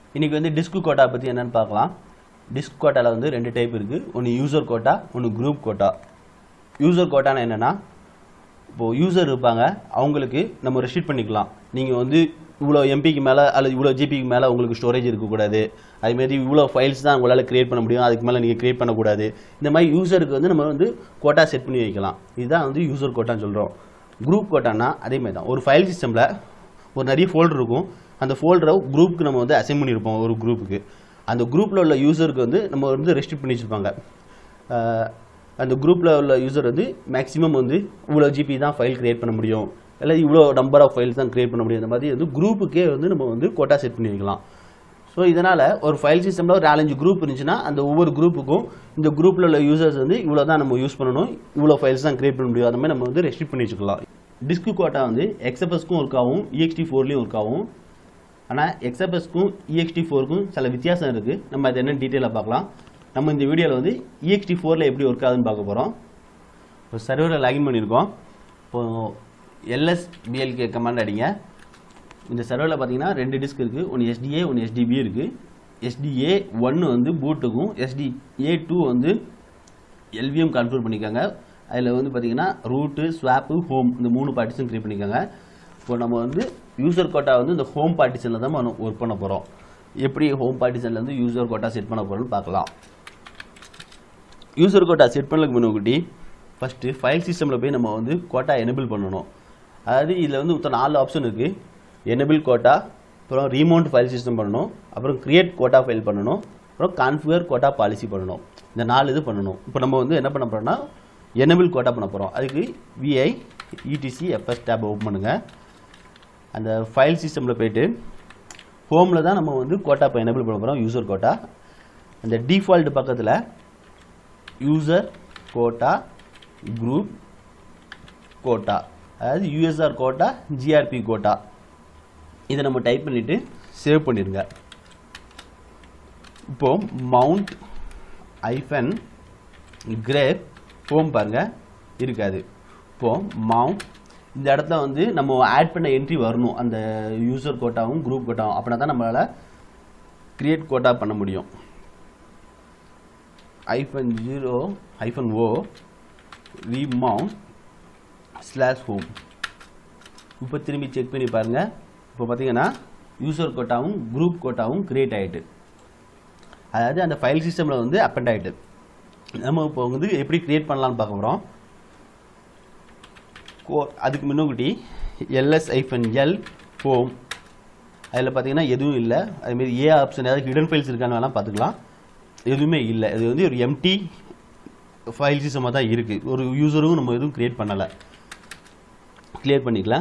இன்றைக்கி வந்து disk quota பற்றி என்னென்னு பார்க்கலாம் டிஸ்க் கோட்டாவில் வந்து ரெண்டு டைப் இருக்குது ஒன்று யூசர் கோட்டா ஒன்று குரூப் கோட்டா யூசர் கோட்டானா என்னென்னா இப்போது யூசர் இருப்பாங்க அவங்களுக்கு நம்ம ரெஸ்ட்ரிக்ட் பண்ணிக்கலாம் நீங்கள் வந்து இவ்வளோ எம்பிக்கு மேலே அல்லது இவ்வளோ ஜிபிக்கு மேலே உங்களுக்கு ஸ்டோரேஜ் இருக்கக்கூடாது அதுமாரி இவ்வளோ ஃபைல்ஸ் தான் உங்களால் க்ரியேட் பண்ண முடியும் அதுக்கு மேலே நீங்கள் க்ரியேட் பண்ணக்கூடாது இந்த மாதிரி யூசருக்கு வந்து நம்ம வந்து கோட்டா செட் பண்ணி வைக்கலாம் இதுதான் வந்து யூசர் கோட்டான்னு சொல்கிறோம் குரூப் கோட்டானா அதே மாதிரி தான் ஒரு ஃபைல் சிஸ்டமில் ஒரு நிறைய ஃபோல்டர் இருக்கும் அந்த ஃபோல்டரை குரூப்புக்கு நம்ம வந்து அசைன் பண்ணியிருப்போம் ஒரு குரூப்புக்கு அந்த குரூப்பில் உள்ள யூசருக்கு வந்து நம்ம வந்து ரெஸ்ட்ரிக்ட் பண்ணி வச்சுருப்பாங்க ஆஹ் அந்த குரூப்பில் உள்ள யூசர் வந்து மேக்ஸிமம் வந்து இவ்வளோ ஜிபி தான் ஃபைல் கிரியேட் பண்ண முடியும் இல்லை இவ்வளோ நம்பர் ஆஃப் ஃபைல்ஸ் தான் கிரியேட் பண்ண முடியும் இந்த மாதிரி வந்து குரூப்புக்கே வந்து நம்ம வந்து கோட்டா செட் பண்ணி வைக்கலாம் ஸோ இதனால் ஒரு ஃபைல் சிஸ்டமில் ஒரு நாலஞ்சு குரூப் இருந்துச்சுன்னா அந்த ஒவ்வொரு குரூப்புக்கும் இந்த குரூப்பில் உள்ள யூசர்ஸ் வந்து இவ்வளோ தான் நம்ம யூஸ் பண்ணணும் இவ்வளோ ஃபைல்ஸ் தான் கிரியேட் பண்ண முடியும் அந்த மாதிரி நம்ம வந்து ரெஸ்ட்ரிக்ட் பண்ணி வச்சுக்கலாம் டிஸ்க் கோட்டா வந்து எக்ஸ்எஃப்எஸ்க்கும் ஒர்க் ஆகும் இஎக்ஸ்டி ஃபோர்லேயும் ஒர்க் ஆகும் ஆனால் எக்ஸ்எஃப்எஸ்க்கும் இஎக்ஸ்டி ஃபோருக்கும் சில வித்தியாசம் இருக்குது நம்ம அது என்ன டீட்டெயிலாக பார்க்கலாம் நம்ம இந்த வீடியோவில் வந்து இஎக்ஸ்டி ஃபோரில் எப்படி ஒர்க் ஆகுதுன்னு பார்க்க போகிறோம் இப்போ சர்வரில் லாகின் பண்ணியிருக்கோம் இப்போது எல்எஸ் பிஎல்கே கமாண்ட் அடிங்க இந்த சர்வரில் பார்த்தீங்கன்னா ரெண்டு டிஸ்க் இருக்குது ஒன்று எஸ்டிஏ ஒன்று எஸ்டிபி இருக்குது எஸ்டிஏ ஒன்று வந்து பூட்டுக்கும் எஸ்டிஏ டூ வந்து எல்விஎம் கன்ஃபிகர் பண்ணிக்கோங்க அதில் வந்து பார்த்தீங்கன்னா ரூட்டு ஸ்வாப்பு ஹோம் இந்த மூணு பார்ட்டிஷன் கிரியேட் பண்ணிக்கோங்க இப்போ நம்ம வந்து யூசர் கோட்டா வந்து இந்த ஹோம் பார்ட்டிஷனில் தான் நம்ம ஒர்க் பண்ண போகிறோம் எப்படி ஹோம் பார்ட்டிஷனில் வந்து யூசர் கோட்டா செட் பண்ண போகிறோம்னு பார்க்கலாம் யூசர் கோட்டா செட் பண்ணலுக்கு முன்னாடி ஃபஸ்ட்டு ஃபைல் சிஸ்டமில் போய் நம்ம வந்து கோட்டா எனேபிள் பண்ணணும் அதாவது இதில் வந்து மொத்தம் நாலு ஆப்ஷன் இருக்குது எனேபிள் கோட்டா அப்புறம் ரீமவுண்ட் ஃபைல் சிஸ்டம் பண்ணணும் அப்புறம் கிரியேட் கோட்டா ஃபைல் பண்ணணும் அப்புறம் கான்ஃபிகர் கோட்டா பாலிசி பண்ணணும் இந்த நாலு இது பண்ணணும் இப்போ நம்ம வந்து என்ன பண்ண போகிறோம்னா எனேபிள் கோட்டா பண்ண போகிறோம் அதுக்கு VI ETC FS fstab open பண்ணுங்கள் அந்த ஃபைல் சிஸ்டமில் போயிட்டு ஹோமில் தான் நம்ம வந்து கோட்டா இப்போ எனேபிள் பண்ண போகிறோம் யூசர் கோட்டா அந்த டிஃபால்ட் பக்கத்தில் யூசர் கோட்டா குரூப் கோட்டா அதாவது யூஎஸ்ஆர் கோட்டா ஜிஆர்பி கோட்டா இதை நம்ம டைப் பண்ணிவிட்டு சேவ் பண்ணிடுங்க இப்போ மவுண்ட் ஐஃபன் கிரேப் ஹோம் பாருங்க இருக்காது இப்போ மவுண்ட் இந்த இடத்துல வந்து நம்ம ஆட் பண்ண என்ட்ரி வரணும் அந்த யூசர் கோட்டாவும் குரூப் கோட்டாவும் அப்படின்னா தான் நம்மளால் கிரியேட் கோட்டா பண்ண முடியும் ஐஃபன் ஜீரோ ஐஃபன் ஓ ரீமவுண்ட் ஸ்லாஷ் ஹோம் இப்போ திரும்பி செக் பண்ணி பாருங்கள் இப்போ பார்த்தீங்கன்னா யூசர் கோட்டாவும் குரூப் கோட்டாவும் கிரியேட் ஆகிட்டு அதாவது அந்த ஃபைல் சிஸ்டமில் வந்து அப்பண்ட் ஆகிட்டு நம்ம இப்போ வந்து எப்படி கிரியேட் பண்ணலாம்னு பார்க்க போகிறோம் கோ அதுக்கு முன்னாடி எல்எஸ் ஐஃபன் எல் ஹோம் அதில் பார்த்தீங்கன்னா எதுவும் இல்லை அதுமாரி ஏ ஆப்ஷன் ஏதாவது ஹிடன் ஃபைல்ஸ் இருக்கான்னு வேணால் பார்த்துக்கலாம் எதுவுமே இல்லை இது வந்து ஒரு எம்டி ஃபைல் சிஸ்டமாக தான் இருக்குது ஒரு யூசரும் நம்ம எதுவும் க்ரியேட் பண்ணலை கிளியர் பண்ணிக்கலாம்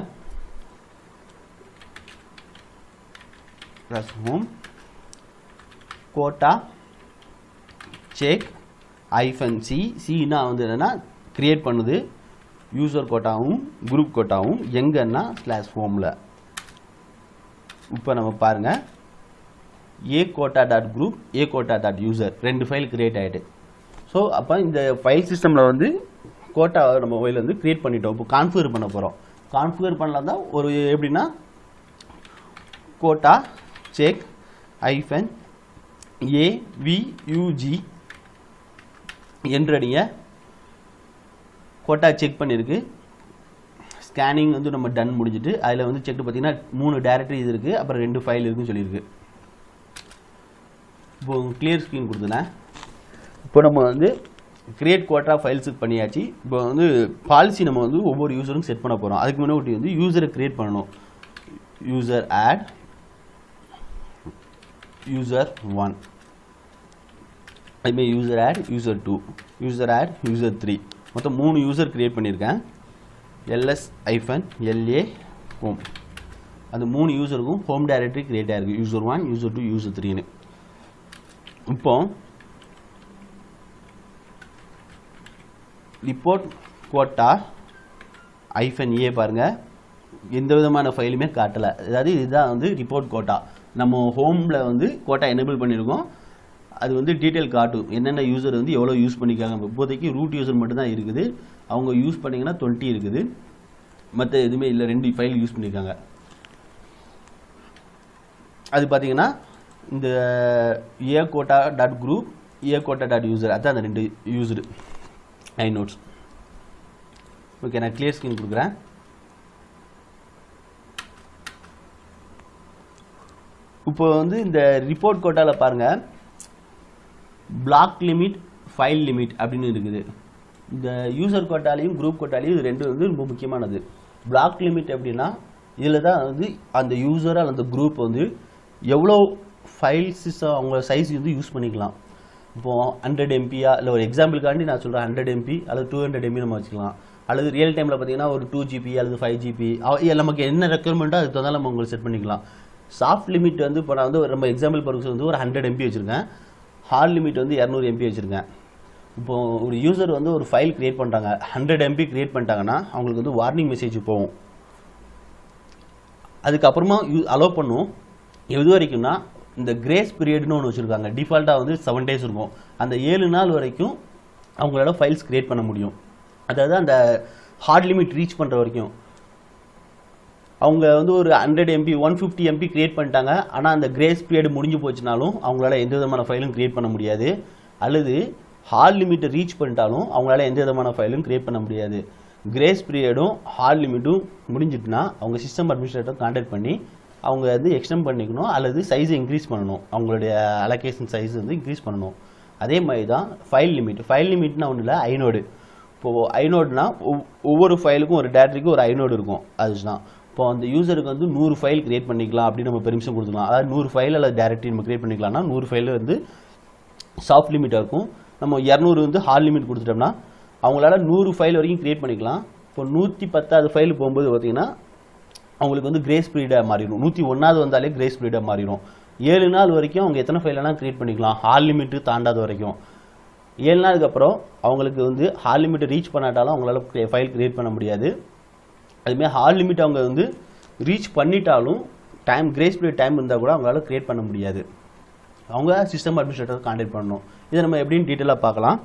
plus home quota check hyphen C சின்னா வந்து என்னென்னா க்ரியேட் பண்ணுது யூசர் கோட்டாவும் குரூப் கோட்டாவும் எங்கன்னா ஸ்லாஷ் ஹோமில் இப்போ நம்ம பாருங்கள் A quota dot group A quota dot user ரெண்டு ஃபைல் கிரியேட் ஆகிட்டு ஸோ அப்போ இந்த ஃபைல் சிஸ்டமில் வந்து கோட்டா நம்ம மொபைல் வந்து கிரியேட் பண்ணிட்டோம் இப்போ கான்ஃபிகர் பண்ண போகிறோம் கான்ஃபிகர் பண்ணலாம் தான் ஒரு எப்படின்னா கோட்டா செக் ஐஃபன் ஏவியூஜி என்றடிங்க கோட்டா செக் பண்ணியிருக்கு ஸ்கேனிங் வந்து நம்ம டன் முடிஞ்சிட்டு அதில் வந்து செக் பார்த்தீங்கன்னா மூணு டேரக்டரி இது இருக்குது அப்புறம் ரெண்டு ஃபைல் இருக்குன்னு சொல்லியிருக்கு இப்போ கிளியர் ஸ்க்ரீன் கொடுத்தேன் இப்போ நம்ம வந்து கிரியேட் கோட்டா ஃபைல்ஸு பண்ணியாச்சு இப்போ வந்து பாலிசி நம்ம வந்து ஒவ்வொரு யூசரும் செட் பண்ண போகிறோம் அதுக்கு முன்னாடி வந்து யூசரை கிரியேட் பண்ணணும் யூசர் ஆட் யூசர் ஒன் அதுமாதிரி user add user two user add user three மொத்தம் மூணு யூசர் கிரியேட் பண்ணியிருக்கேன் எல்எஸ் ஐஃபன் எல்ஏ ஹோம் அந்த மூணு யூசருக்கும் ஹோம் டைரக்டரி கிரியேட் ஆயிருக்கு user one user two user த்ரீன்னு இப்போ ரிப்போர்ட் கோட்டா ஐஃபன் ஏ பாருங்கள் எந்த விதமான ஃபைலுமே காட்டலை அதாவது இதுதான் வந்து ரிப்போர்ட் கோட்டா நம்ம ஹோமில் வந்து கோட்டா எனேபிள் பண்ணியிருக்கோம் அது வந்து டீட்டெயில் காட்டும் என்னென்ன யூசர் வந்து எவ்வளோ யூஸ் பண்ணிக்காங்க இப்போதைக்கு ரூட் யூசர் மட்டும்தான் இருக்குது அவங்க யூஸ் பண்ணிங்கன்னா டுவெண்ட்டி இருக்குது மற்ற எதுவுமே இல்லை ரெண்டு ஃபைல் யூஸ் பண்ணியிருக்காங்க அது பார்த்தீங்கன்னா இந்த A quota dot group A quota dot user அதான் அந்த ரெண்டு யூஸ்டு ஐ நோட்ஸ் ஓகே நான் கிளியர் ஸ்கிரீன் கொடுக்குறேன் இப்போ வந்து இந்த ரிப்போர்ட் கோட்டாவில் பாருங்கள் பிளாக் லிமிட் ஃபைல் லிமிட் அப்படின்னு இருக்குது இந்த யூசர் கோட்டாலையும் குரூப் கோட்டாலையும் இது ரெண்டும் வந்து ரொம்ப முக்கியமானது பிளாக் லிமிட் அப்படின்னா இதில் தான் வந்து அந்த யூசர் அல்லது அந்த குரூப் வந்து எவ்வளோ ஃபைல்ஸ் அவங்க சைஸ் வந்து யூஸ் பண்ணிக்கலாம் இப்போ ஹண்ட்ரட் எம்பியா இல்லை ஒரு எக்ஸாம்பிளுக்காண்டி நான் சொல்கிறேன் ஹண்ட்ரட் எம்பி அல்லது டூ ஹண்ட்ரட் எம்பி நம்ம வச்சுக்கலாம் அல்லது ரியல் டைமில் பார்த்தீங்கன்னா ஒரு டூ ஜிபி அல்லது ஃபைவ் ஜிபி நமக்கு என்ன ரெக்குயர்மெண்ட்டோ அதுக்கு தகுந்தாலும் நம்ம உங்களுக்கு செட் பண்ணிக்கலாம் சாஃப்ட் லிமிட் வந்து இப்போ நான் வந்து ஒரு நம்ம எக்ஸாம்பிள் பர்பஸ் வந்து ஒரு ஹண்ட்ரட் எம்பி வச்சுருக்கேன் ஹார்ட் லிமிட் வந்து இரநூறு எம்பி வச்சுருக்கேன் இப்போ ஒரு யூசர் வந்து ஒரு ஃபைல் கிரியேட் பண்ணுறாங்க ஹண்ட்ரட் எம்பி கிரியேட் பண்ணிட்டாங்கன்னா அவங்களுக்கு வந்து வார்னிங் மெசேஜ் போகும் அதுக்கப்புறமா யூ அலோவ் பண்ணும் எது வரைக்கும்னா இந்த கிரேஸ் பீரியட்னு ஒன்று வச்சுருக்காங்க டிஃபால்ட்டாக வந்து செவன் டேஸ் இருக்கும் அந்த ஏழு நாள் வரைக்கும் அவங்களால ஃபைல்ஸ் கிரியேட் பண்ண முடியும் அதாவது அந்த ஹார்ட் லிமிட் ரீச் பண்ணுற வரைக்கும் அவங்க வந்து ஒரு hundred MB one fifty MB create பண்ணிட்டாங்க ஆனால் அந்த கிரேஸ் பீரியட் முடிஞ்சு போச்சுனாலும் அவங்களால எந்த விதமான ஃபைலும் கிரியேட் பண்ண முடியாது அல்லது ஹார்ட் லிமிட்டை ரீச் பண்ணிட்டாலும் அவங்களால எந்த விதமான ஃபைலும் கிரியேட் பண்ண முடியாது கிரேஸ் பீரியடும் ஹார்ட் லிமிட்டும் முடிஞ்சிட்டுனா அவங்க சிஸ்டம் அட்மினிஸ்ட்ரேட்டர் கான்டாக்ட் பண்ணி அவங்க வந்து எக்ஸ்டெண்ட் பண்ணிக்கணும் அல்லது சைஸை இன்க்ரீஸ் பண்ணணும் அவங்களுடைய அலோகேஷன் சைஸ் வந்து இன்க்ரீஸ் பண்ணணும் அதே மாதிரி தான் ஃபைல் லிமிட் ஃபைல் லிமிட்னா ஒன்றும் இல்லை ஐநோடு இப்போது ஐநோடுனா ஒவ்வொரு ஃபைலுக்கும் ஒரு டேரக்டரிக்கும் ஒரு ஐநோடு இருக்கும் அதுதான் இப்போ அந்த யூசருக்கு வந்து நூறு ஃபைல் கிரியேட் பண்ணிக்கலாம் அப்படின்னு நம்ம பெர்மிஷன் கொடுத்துக்கலாம் அதாவது நூறு ஃபைல் அல்லது டேரக்டரி நம்ம கிரியேட் பண்ணிக்கலாம்னா நூறு ஃபைல் வந்து சாஃப்ட் லிமிட்டாக இருக்கும் நம்ம இரநூறு வந்து ஹார்ட் லிமிட் கொடுத்துட்டோம்னா அவங்களால நூறு ஃபைல் வரைக்கும் கிரியேட் பண்ணிக்கலாம் இப்போ நூற்றி பத்தாவது ஃபைல் போகும்போது பார்த்தீங்கன்னா அவங்களுக்கு வந்து கிரேஸ் பீரியடாக மாறிடும் நூற்றி ஒன்றாவது வந்தாலே கிரேஸ் பீரியடாக மாறிடும் ஏழு நாள் வரைக்கும் அவங்க எத்தனை ஃபைல் வேணால் கிரியேட் பண்ணிக்கலாம் ஹார்ட் லிமிட்டு தாண்டாத வரைக்கும் ஏழு நாளுக்கு அப்புறம் அவங்களுக்கு வந்து ஹார்ட் லிமிட்டை ரீச் பண்ணாட்டாலும் அவங்களால ஃபைல் கிரியேட் பண்ண முடியாது அதுமாதிரி ஹார்ட் லிமிட் அவங்க வந்து ரீச் பண்ணிட்டாலும் டைம் கிரேஸ் பீரியட் டைம் இருந்தால் கூட அவங்களால கிரியேட் பண்ண முடியாது அவங்க சிஸ்டம் அட்மினிஸ்ட்ரேட்டர் கான்டாக்ட் பண்ணணும் இதை நம்ம எப்படின்னு டீட்டெயிலாக பார்க்கலாம்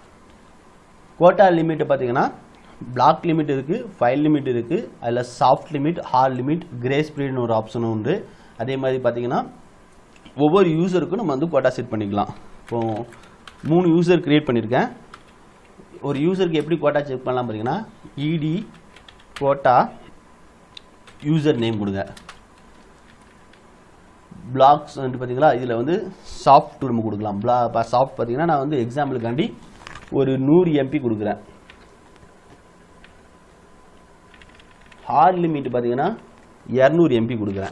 கோட்டா லிமிட் பார்த்தீங்கன்னா பிளாக் லிமிட் இருக்குது ஃபைல் லிமிட் இருக்குது அதில் soft limit hard limit grace பீரியட்னு ஒரு ஆப்ஷனும் உண்டு அதே மாதிரி பார்த்தீங்கன்னா ஒவ்வொரு யூசருக்கும் நம்ம வந்து கோட்டா செட் பண்ணிக்கலாம் இப்போ மூணு யூசர் கிரியேட் பண்ணியிருக்கேன் ஒரு யூசருக்கு எப்படி கோட்டா செக் பண்ணலாம் பார்த்தீங்கன்னா இடி கோட்டா யூசர் நேம் கொடுங்க பிளாக்ஸ் வந்து பார்த்தீங்களா இதில் வந்து சாஃப்ட் நம்ம கொடுக்கலாம் பிளா சாஃப்ட் பார்த்தீங்கன்னா நான் வந்து எக்ஸாம்பிளுக்காண்டி ஒரு நூறு எம்பி கொடுக்குறேன் ஹார்ட் லிமிட் பார்த்தீங்கன்னா இரநூறு எம்பி கொடுக்குறேன்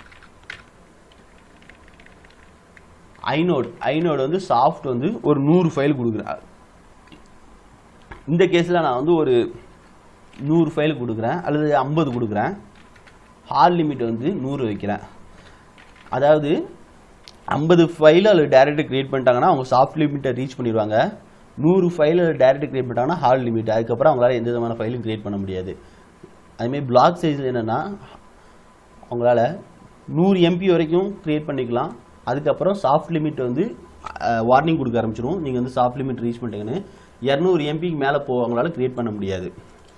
ஐநோட் ஐநோட் வந்து சாஃப்ட் வந்து ஒரு நூறு ஃபைல் கொடுக்குறேன் இந்த கேஸில் நான் வந்து ஒரு நூறு ஃபைல் கொடுக்குறேன் அல்லது ஐம்பது கொடுக்குறேன் ஹார்ட் லிமிட் வந்து நூறு வைக்கிறேன் அதாவது ஐம்பது ஃபைல் அதில் டேரெக்டாக க்ரியேட் பண்ணிட்டாங்கன்னா அவங்க சாஃப்ட் லிமிட்டை ரீச் பண்ணிடுவாங்க நூறு ஃபைல் டேரெக்டாக க்ரியேட் பண்ணிட்டாங்கன்னா ஹார்ட் லிமிட் அதுக்கப்புறம் அவங்களால எந்த விதமான ஃபைலும் க்ரியேட் பண்ண முடியாது அதுமாரி பிளாக் சைஸ் என்னென்னா அவங்களால நூறு எம்பி வரைக்கும் க்ரியேட் பண்ணிக்கலாம் அதுக்கப்புறம் சாஃப்ட் லிமிட் வந்து வார்னிங் கொடுக்க ஆரம்பிச்சிடும் நீங்கள் வந்து சாஃப்ட் லிமிட் ரீச் பண்ணிட்டீங்கன்னு இரநூறு எம்பிக்கு மேலே போ அவங்களால க்ரியேட் பண்ண முடியாது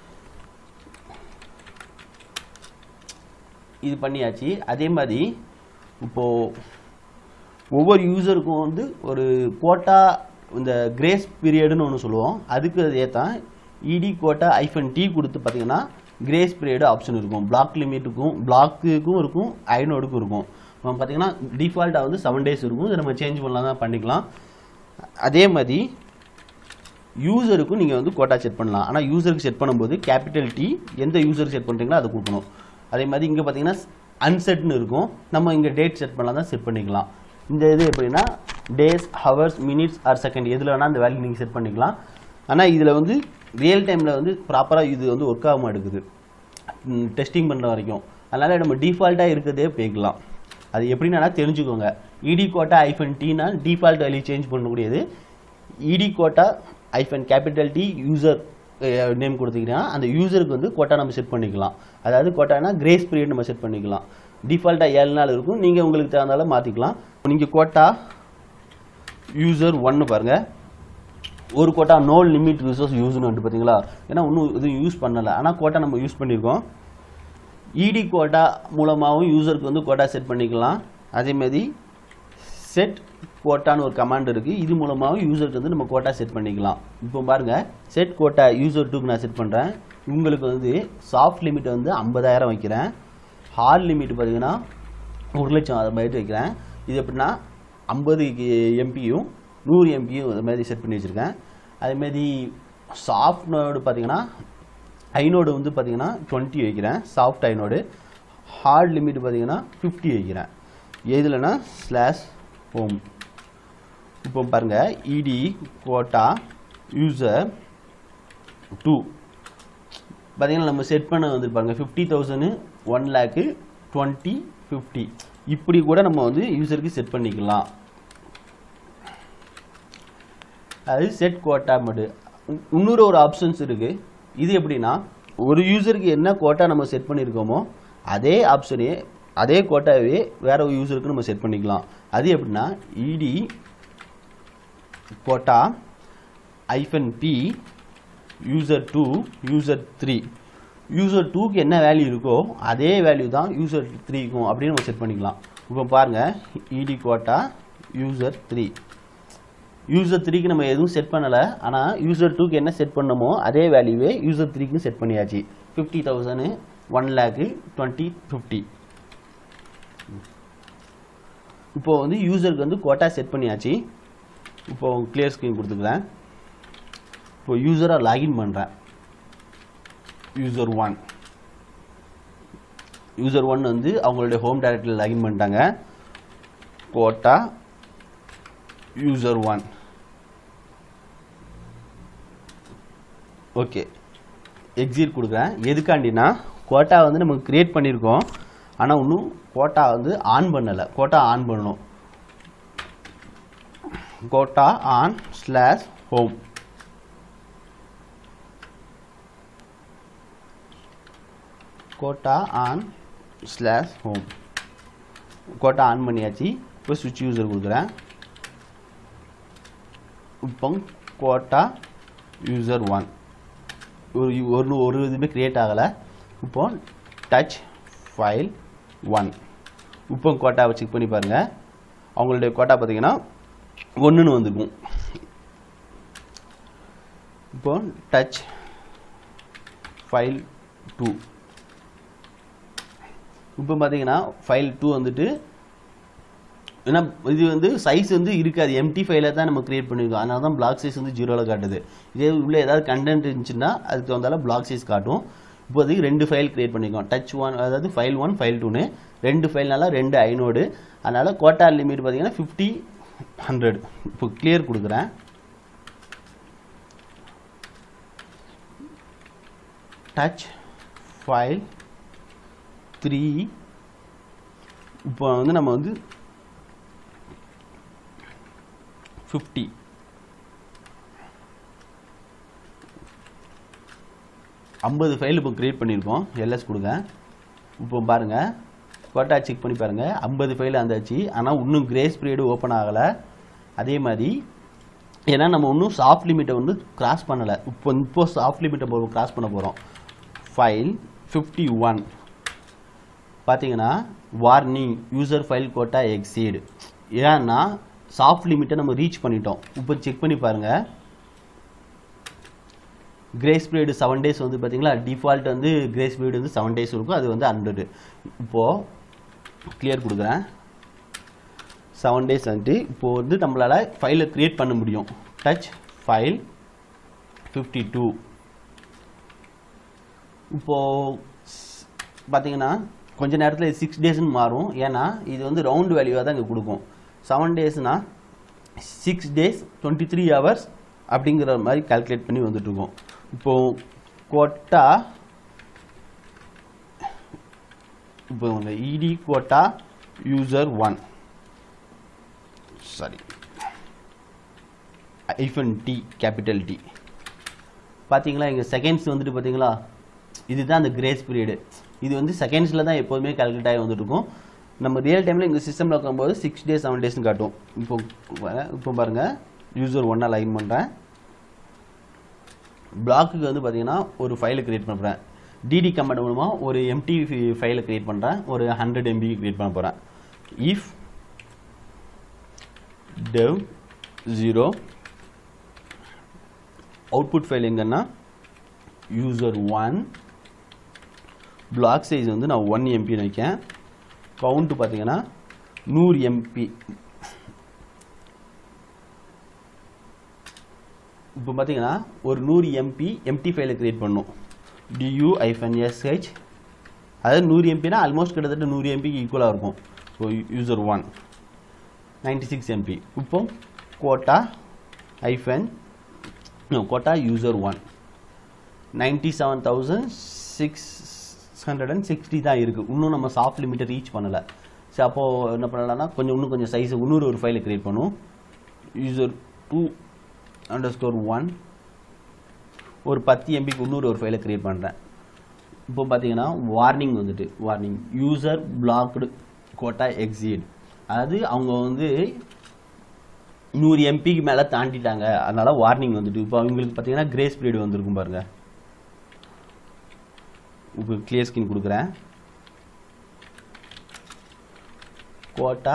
இது பண்ணியாச்சு அதே மாதிரி இப்போது ஒவ்வொரு யூசருக்கும் வந்து ஒரு கோட்டா இந்த கிரேஸ் பீரியடுன்னு ஒன்று சொல்லுவோம் அதுக்கு ஏற்றான் இடி கோட்டா ஐஃபன் டி கொடுத்து பார்த்தீங்கன்னா கிரேஸ் பீரியடு ஆப்ஷன் இருக்கும் பிளாக் லிமிட்டுக்கும் பிளாக்குக்கும் இருக்கும் ஐநோடுக்கும் இருக்கும் இப்போ பார்த்தீங்கன்னா டிஃபால்ட்டாக வந்து செவன் டேஸ் இருக்கும் இதை நம்ம சேஞ்ச் பண்ணலாம் தான் பண்ணிக்கலாம் அதே மாதிரி யூசருக்கும் நீங்கள் வந்து கோட்டா செட் பண்ணலாம் ஆனால் யூசருக்கு செட் பண்ணும்போது கேபிட்டல் டி எந்த யூசருக்கு செட் பண்ணுறீங்களோ அதை கொடுக்கணும் அதே மாதிரி இங்கே பார்த்தீங்கன்னா அன்செட்னு இருக்கும் நம்ம இங்கே டேட் செட் பண்ணலாம் தான் செட் பண்ணிக்கலாம் இந்த இது எப்படின்னா days hours minutes or second எதில் வேணால் அந்த வேல்யூ நீங்கள் செட் பண்ணிக்கலாம் ஆனால் இதில் வந்து ரியல் டைமில் வந்து ப்ராப்பராக இது வந்து ஒர்க் ஆக மாட்டேங்குது டெஸ்டிங் பண்ணுற வரைக்கும் அதனால் நம்ம டிஃபால்ட்டாக இருக்கிறதே போய்க்கலாம் அது எப்படின்னா தெரிஞ்சுக்கோங்க இடி கோட்டா ஐஃபன் டீனா டிஃபால்ட் வேல்யூ சேஞ்ச் பண்ணக்கூடியது இடி கோட்டா ஐஃபன் கேபிட்டல் டி யூசர் நேம் கொடுத்தீங்கன்னா அந்த யூசருக்கு வந்து கோட்டா நம்ம செட் பண்ணிக்கலாம் அதாவது கோட்டானா கிரேஸ் பீரியட் நம்ம செட் பண்ணிக்கலாம் டிஃபால்ட்டாக ஏழு நாள் இருக்கும் நீங்கள் உங்களுக்கு தகுந்தாலும் மாற்றிக்கலாம் நீங்கள் கோட்டா யூசர் ஒன்று பாருங்கள் ஒரு கோட்டா நோ லிமிட் யூசர்ஸ் யூஸ்னு வந்து பார்த்தீங்களா ஏன்னா இன்னும் எதுவும் யூஸ் பண்ணலை ஆனால் கோட்டா நம்ம யூஸ் பண்ணியிருக்கோம் இடி கோட்டா மூலமாகவும் யூசருக்கு வந்து கோட்டா செட் பண்ணிக்கலாம் அதேமாதிரி செட் கோட்டான்னு ஒரு கமாண்ட் இருக்குது இது மூலமாக யூசருக்கு வந்து நம்ம கோட்டா செட் பண்ணிக்கலாம் இப்போ பாருங்கள் செட் கோட்டா யூசர் டூக்கு நான் செட் பண்ணுறேன் உங்களுக்கு வந்து சாஃப்ட் லிமிட் வந்து ஐம்பதாயிரம் வைக்கிறேன் ஹார்ட் லிமிட் பார்த்தீங்கன்னா ஒரு லட்சம் அது மாதிரி வைக்கிறேன் இது எப்படின்னா ஐம்பது எம்பியும் நூறு எம்பியும் அது மாதிரி செட் பண்ணி வச்சுருக்கேன் அதேமாரி சாஃப்ட் நோடு பார்த்தீங்கன்னா ஐநோடு வந்து பார்த்தீங்கன்னா டுவெண்ட்டி வைக்கிறேன் சாஃப்ட் ஐநோடு ஹார்ட் லிமிட் பார்த்தீங்கன்னா ஃபிஃப்டி வைக்கிறேன் எதுலனா ஸ்லாஷ் ஹோம் இப்போ பாருங்கள் இடி கோட்டா யூசர் டூ பார்த்தீங்கன்னா நம்ம செட் பண்ண வந்து பாருங்க fifty thousand one lakh twenty fifty இப்படி கூட நம்ம வந்து யூசருக்கு செட் பண்ணிக்கலாம் அது செட் கோட்டா மட்டும் இன்- இன்னொரு ஒரு ஆப்ஷன்ஸ் இருக்கு இது எப்படின்னா ஒரு யூசருக்கு என்ன கோட்டா நம்ம செட் பண்ணியிருக்கோமோ அதே ஆப்ஷனே அதே கோட்டாவே வேற ஒரு யூசருக்கு நம்ம செட் பண்ணிக்கலாம் அது எப்படின்னா ED quota hyphen P user two user three user டூக்கு என்ன வேல்யூ இருக்கோ அதே வேல்யூ தான் யூசர் த்ரீக்கும் அப்படின்னு நம்ம செட் பண்ணிக்கலாம் இப்போ பாருங்கள் இடி கோட்டா யூசர் த்ரீ யூசர் த்ரீக்கு நம்ம எதுவும் செட் பண்ணலை ஆனால் யூசர் டூக்கு என்ன செட் பண்ணமோ அதே வேல்யூவே யூசர் த்ரீக்கும் செட் பண்ணியாச்சு fifty thousand one lakh twenty fifty இப்போ வந்து யூசருக்கு வந்து கோட்டா செட் பண்ணியாச்சு இப்போ கிளியர் ஸ்க்ரீன் கொடுத்துக்கிறேன் இப்போ யூசராக லாகின் பண்ணுறேன் யூசர் ஒன் யூசர் ஒன் வந்து அவங்களுடைய ஹோம் டைரக்டரியில் லாகின் பண்ணிட்டாங்க quota user one okay exit கொடுக்குறேன் எதுக்காண்டினா கோட்டா வந்து நம்ம கிரியேட் பண்ணியிருக்கோம் ஆனால் இன்னும் கோட்டா வந்து ஆன் பண்ணலை கோட்டா ஆன் பண்ணணும் quota on slash home quota on slash home quota on பண்ணியாச்சு இப்போ சுவிட்ச் யூசர் கொடுக்குறேன் இப்போ கோட்டா யூசர் ஒன் ஒரு ஒரு ஒரு இதுவுமே க்ரியேட் ஆகலை இப்போ டச் ஃபைல் ஒன் இப்போ கோட்டாவை செக் பண்ணி பாருங்கள் அவங்களுடைய கோட்டா பார்த்தீங்கன்னா ஒன்றுன்னு வந்திருக்கும் இப்போ டச் ஃபைல் டூ இப்போ பார்த்தீங்கன்னா ஃபைல் டூ வந்துட்டு ஏன்னா இது வந்து சைஸ் வந்து இருக்காது எம்டி ஃபைலை தான் நம்ம கிரியேட் பண்ணியிருக்கோம் அதனால தான் பிளாக் சைஸ் வந்து ஜீரோவில் காட்டுது இதே உள்ள ஏதாவது கண்டென்ட் இருந்துச்சுன்னா அதுக்கு வந்தாலும் பிளாக் சைஸ் காட்டும் இப்போதைக்கு ரெண்டு ஃபைல் கிரியேட் பண்ணியிருக்கோம் டச் ஒன் அதாவது ஃபைல் ஒன் ஃபைல் டூன்னு ரெண்டு ஃபைல்னால ரெண்டு ஐநோடு அதனால் கோட்டா லிமிட் பார்த்தீங்கன்னா ஃபிஃப்டி ஹண்ட்ரட் இப்போ கிளியர் கொடுக்குறேன் டச் ஃபைல் த்ரீ இப்போ வந்து நம்ம வந்து ஃபிஃப்டி ஐம்பது ஃபைல் இப்போ கிரியேட் பண்ணியிருக்கோம் எல்எஸ் கொடுங்க இப்போ பாருங்கள் கோட்டா செக் பண்ணி பாருங்கள் ஐம்பது ஃபைல் வந்தாச்சு ஆனால் இன்னும் கிரேஸ் பீரியடு ஓப்பன் ஆகலை அதே மாதிரி ஏன்னா நம்ம இன்னும் சாஃப்ட் லிமிட்டை வந்து கிராஸ் பண்ணலை இப்போ இப்போ சாஃப்ட் லிமிட்டை கிராஸ் பண்ண போகிறோம் ஃபைல் ஃபிஃப்டி ஒன் பார்த்தீங்கன்னா warning user file quota exceed ஏன்னா சாஃப்ட் லிமிட்டை நம்ம ரீச் பண்ணிட்டோம் இப்போ செக் பண்ணி பாருங்கள் கிரேஸ் பீரியடு செவன் டேஸ் வந்து பார்த்தீங்களா டிஃபால்ட் வந்து கிரேஸ் பீரியட் வந்து செவன் டேஸ் இருக்கும் அது வந்து ஹண்ட்ரடு இப்போது கிளியர் கொடுக்குறேன் செவன் டேஸ் வந்துட்டு இப்போது வந்து நம்மளால் ஃபைலை க்ரியேட் பண்ண முடியும் டச் ஃபைல் ஃபிஃப்டி டூ இப்போது பார்த்தீங்கன்னா கொஞ்ச நேரத்தில் சிக்ஸ் டேஸ்னு மாறும் ஏன்னா இது வந்து ரவுண்ட் வேல்யூவாக தான் இங்கே கொடுக்கும் செவன் டேஸ்னால் six days twenty three hours அப்படிங்கிற மாதிரி கால்குலேட் பண்ணி வந்துட்டுருக்கோம் இப்போது கோட்டா இப்போ இந்த ed quota user one sorry hyphen T capital T பார்த்தீங்களா இங்கே செகண்ட்ஸ் வந்துட்டு பார்த்தீங்களா இதுதான் அந்த கிரேஸ் பீரியடு இது வந்து செகண்ட்ஸில் தான் எப்போதுமே கால்குலேட் ஆகி வந்துட்டு இருக்கும் நம்ம ரியல் டைமில் இங்கே சிஸ்டமில் இருக்கும்போது சிக்ஸ் டேஸ் செவன் டேஸ்னு காட்டும் இப்போ பாரு- இப்போ பாருங்கள் யூசர் ஒன்றா லைன் பண்ணுறேன் பிளாக்குக்கு வந்து பார்த்தீங்கன்னா ஒரு ஃபைலை கிரியேட் பண்ணுறேன் டிடி கமெண்ட் மூலமாக ஒரு எம்டி ஃபைலை கிரியேட் பண்ணுறேன் ஒரு ஹண்ட்ரட் எம்பி கிரியேட் பண்ண போகிறேன் if dev zero output file எங்கன்னா யூசர் ஒன் பிளாக் சைஸ் வந்து நான் ஒன் எம்பின்னு வைக்கேன் கவுண்ட் பார்த்தீங்கன்னா நூறு எம்பி இப்போ பார்த்தீங்கன்னா ஒரு நூறு எம்பி எம்டி ஃபைலை கிரியேட் பண்ணும் டியூ ஐஃபன் எஸ்ஹெச் அதாவது நூறு எம்பினா ஆல்மோஸ்ட் கிட்டத்தட்ட நூறு எம்பிக்கு ஈக்குவலாக இருக்கும் இப்போ user one ninety six MB இப்போ quota hyphen quota user one ninety seven thousand six hundred and sixty தான் இருக்குது இன்னும் நம்ம சாஃப்ட் லிமிட்டை ரீச் பண்ணலை சரி அப்போது என்ன பண்ணலாம்னா கொஞ்சம் இன்னும் கொஞ்சம் சைஸ் இன்னொரு ஒரு ஃபைலை கிரியேட் பண்ணும் user two underscore one ஒரு பத்து எம்பிக்கு இன்னொரு ஒரு ஃபைலை கிரியேட் பண்ணுறேன் இப்போ பார்த்தீங்கன்னா வார்னிங் வந்துட்டு warning user blocked quota exceed அதாவது அவங்க வந்து நூறு எம்பிக்கு மேலே தாண்டிட்டாங்க அதனால வார்னிங் வந்துட்டு இப்போ அவங்களுக்கு பார்த்தீங்கன்னா கிரேஸ் பீரியட் வந்திருக்கும் பாருங்க இப்போ கிளியர் ஸ்கின் கொடுக்குறேன் கோட்டா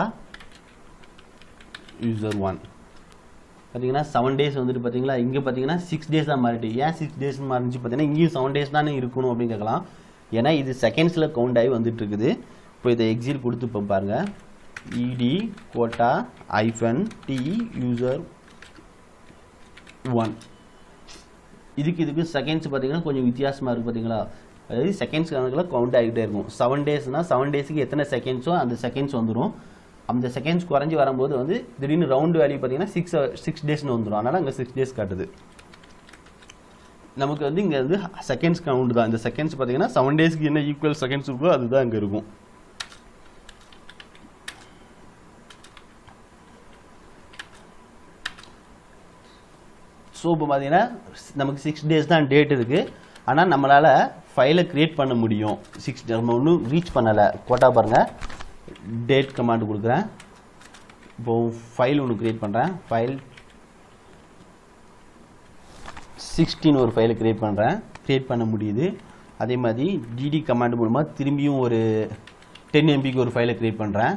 யூசர் ஒன் பார்த்தீங்கன்னா செவன் டேஸ் வந்துட்டு பார்த்தீங்களா இங்கே பார்த்தீங்கன்னா சிக்ஸ் டேஸ் தான் மாறிட்டு ஏன் சிக்ஸ் டேஸ் மாறிச்சு பார்த்தீங்கன்னா இங்கேயும் செவன் டேஸ் தானே இருக்கணும் அப்படின்னு கேட்கலாம் ஏன்னா இது செகண்ட்ஸில் கவுண்ட் ஆகி வந்துட்டு இருக்குது இப்போ இதை எக்ஸிட் கொடுத்து இப்போ பாருங்க இடி quota hyphen D user one இதுக்கு இதுக்கு செகண்ட்ஸ் பார்த்தீங்கன்னா கொஞ்சம் வித்தியாசமாக இருக்குது பார்த்தீங்களா அதாவது செகண்ட்ஸ் கணக்கில் கவுண்ட் ஆகிட்டே இருக்கும் செவன் டேஸ்னால் செவன் டேஸுக்கு எத்தனை செகண்ட்ஸோ அந்த செகண்ட்ஸ் வந்துடும் அந்த செகண்ட்ஸ் குறைஞ்சி வரும்போது வந்து திடீர்னு ரவுண்ட் வேல்யூ பார்த்தீங்கன்னா சிக்ஸ் சிக்ஸ் டேஸ்னு வந்துடும் அதனால் அங்கே சிக்ஸ் டேஸ் காட்டுது நமக்கு வந்து இங்கே வந்து செகண்ட்ஸ் கவுண்ட் தான் இந்த செகண்ட்ஸ் பார்த்தீங்கன்னா செவன் டேஸ்க்கு என்ன ஈக்குவல் செகண்ட்ஸ் இருக்கோ அதுதான் இங்கே இருக்கும் ஸோ இப்போ பார்த்தீங்கன்னா நமக்கு சிக்ஸ் டேஸ் தான் டேட் இருக்குது ஆனால் நம்மளால் ஃபைலை க்ரியேட் பண்ண முடியும் சிக்ஸ் நம்ம ஒன்றும் ரீச் பண்ணலை கோட்டா பாருங்கள் டேட் கமாண்ட் கொடுக்குறேன் இப்போ ஃபைல் ஒன்று க்ரியேட் பண்ணுறேன் ஃபைல் சிக்ஸ்டீன் ஒரு ஃபைலை க்ரியேட் பண்ணுறேன் க்ரியேட் பண்ண முடியுது அதே மாதிரி டிடி கமாண்ட் மூலமாக திரும்பியும் ஒரு டென் எம்பிக்கு ஒரு ஃபைலை க்ரியேட் பண்ணுறேன்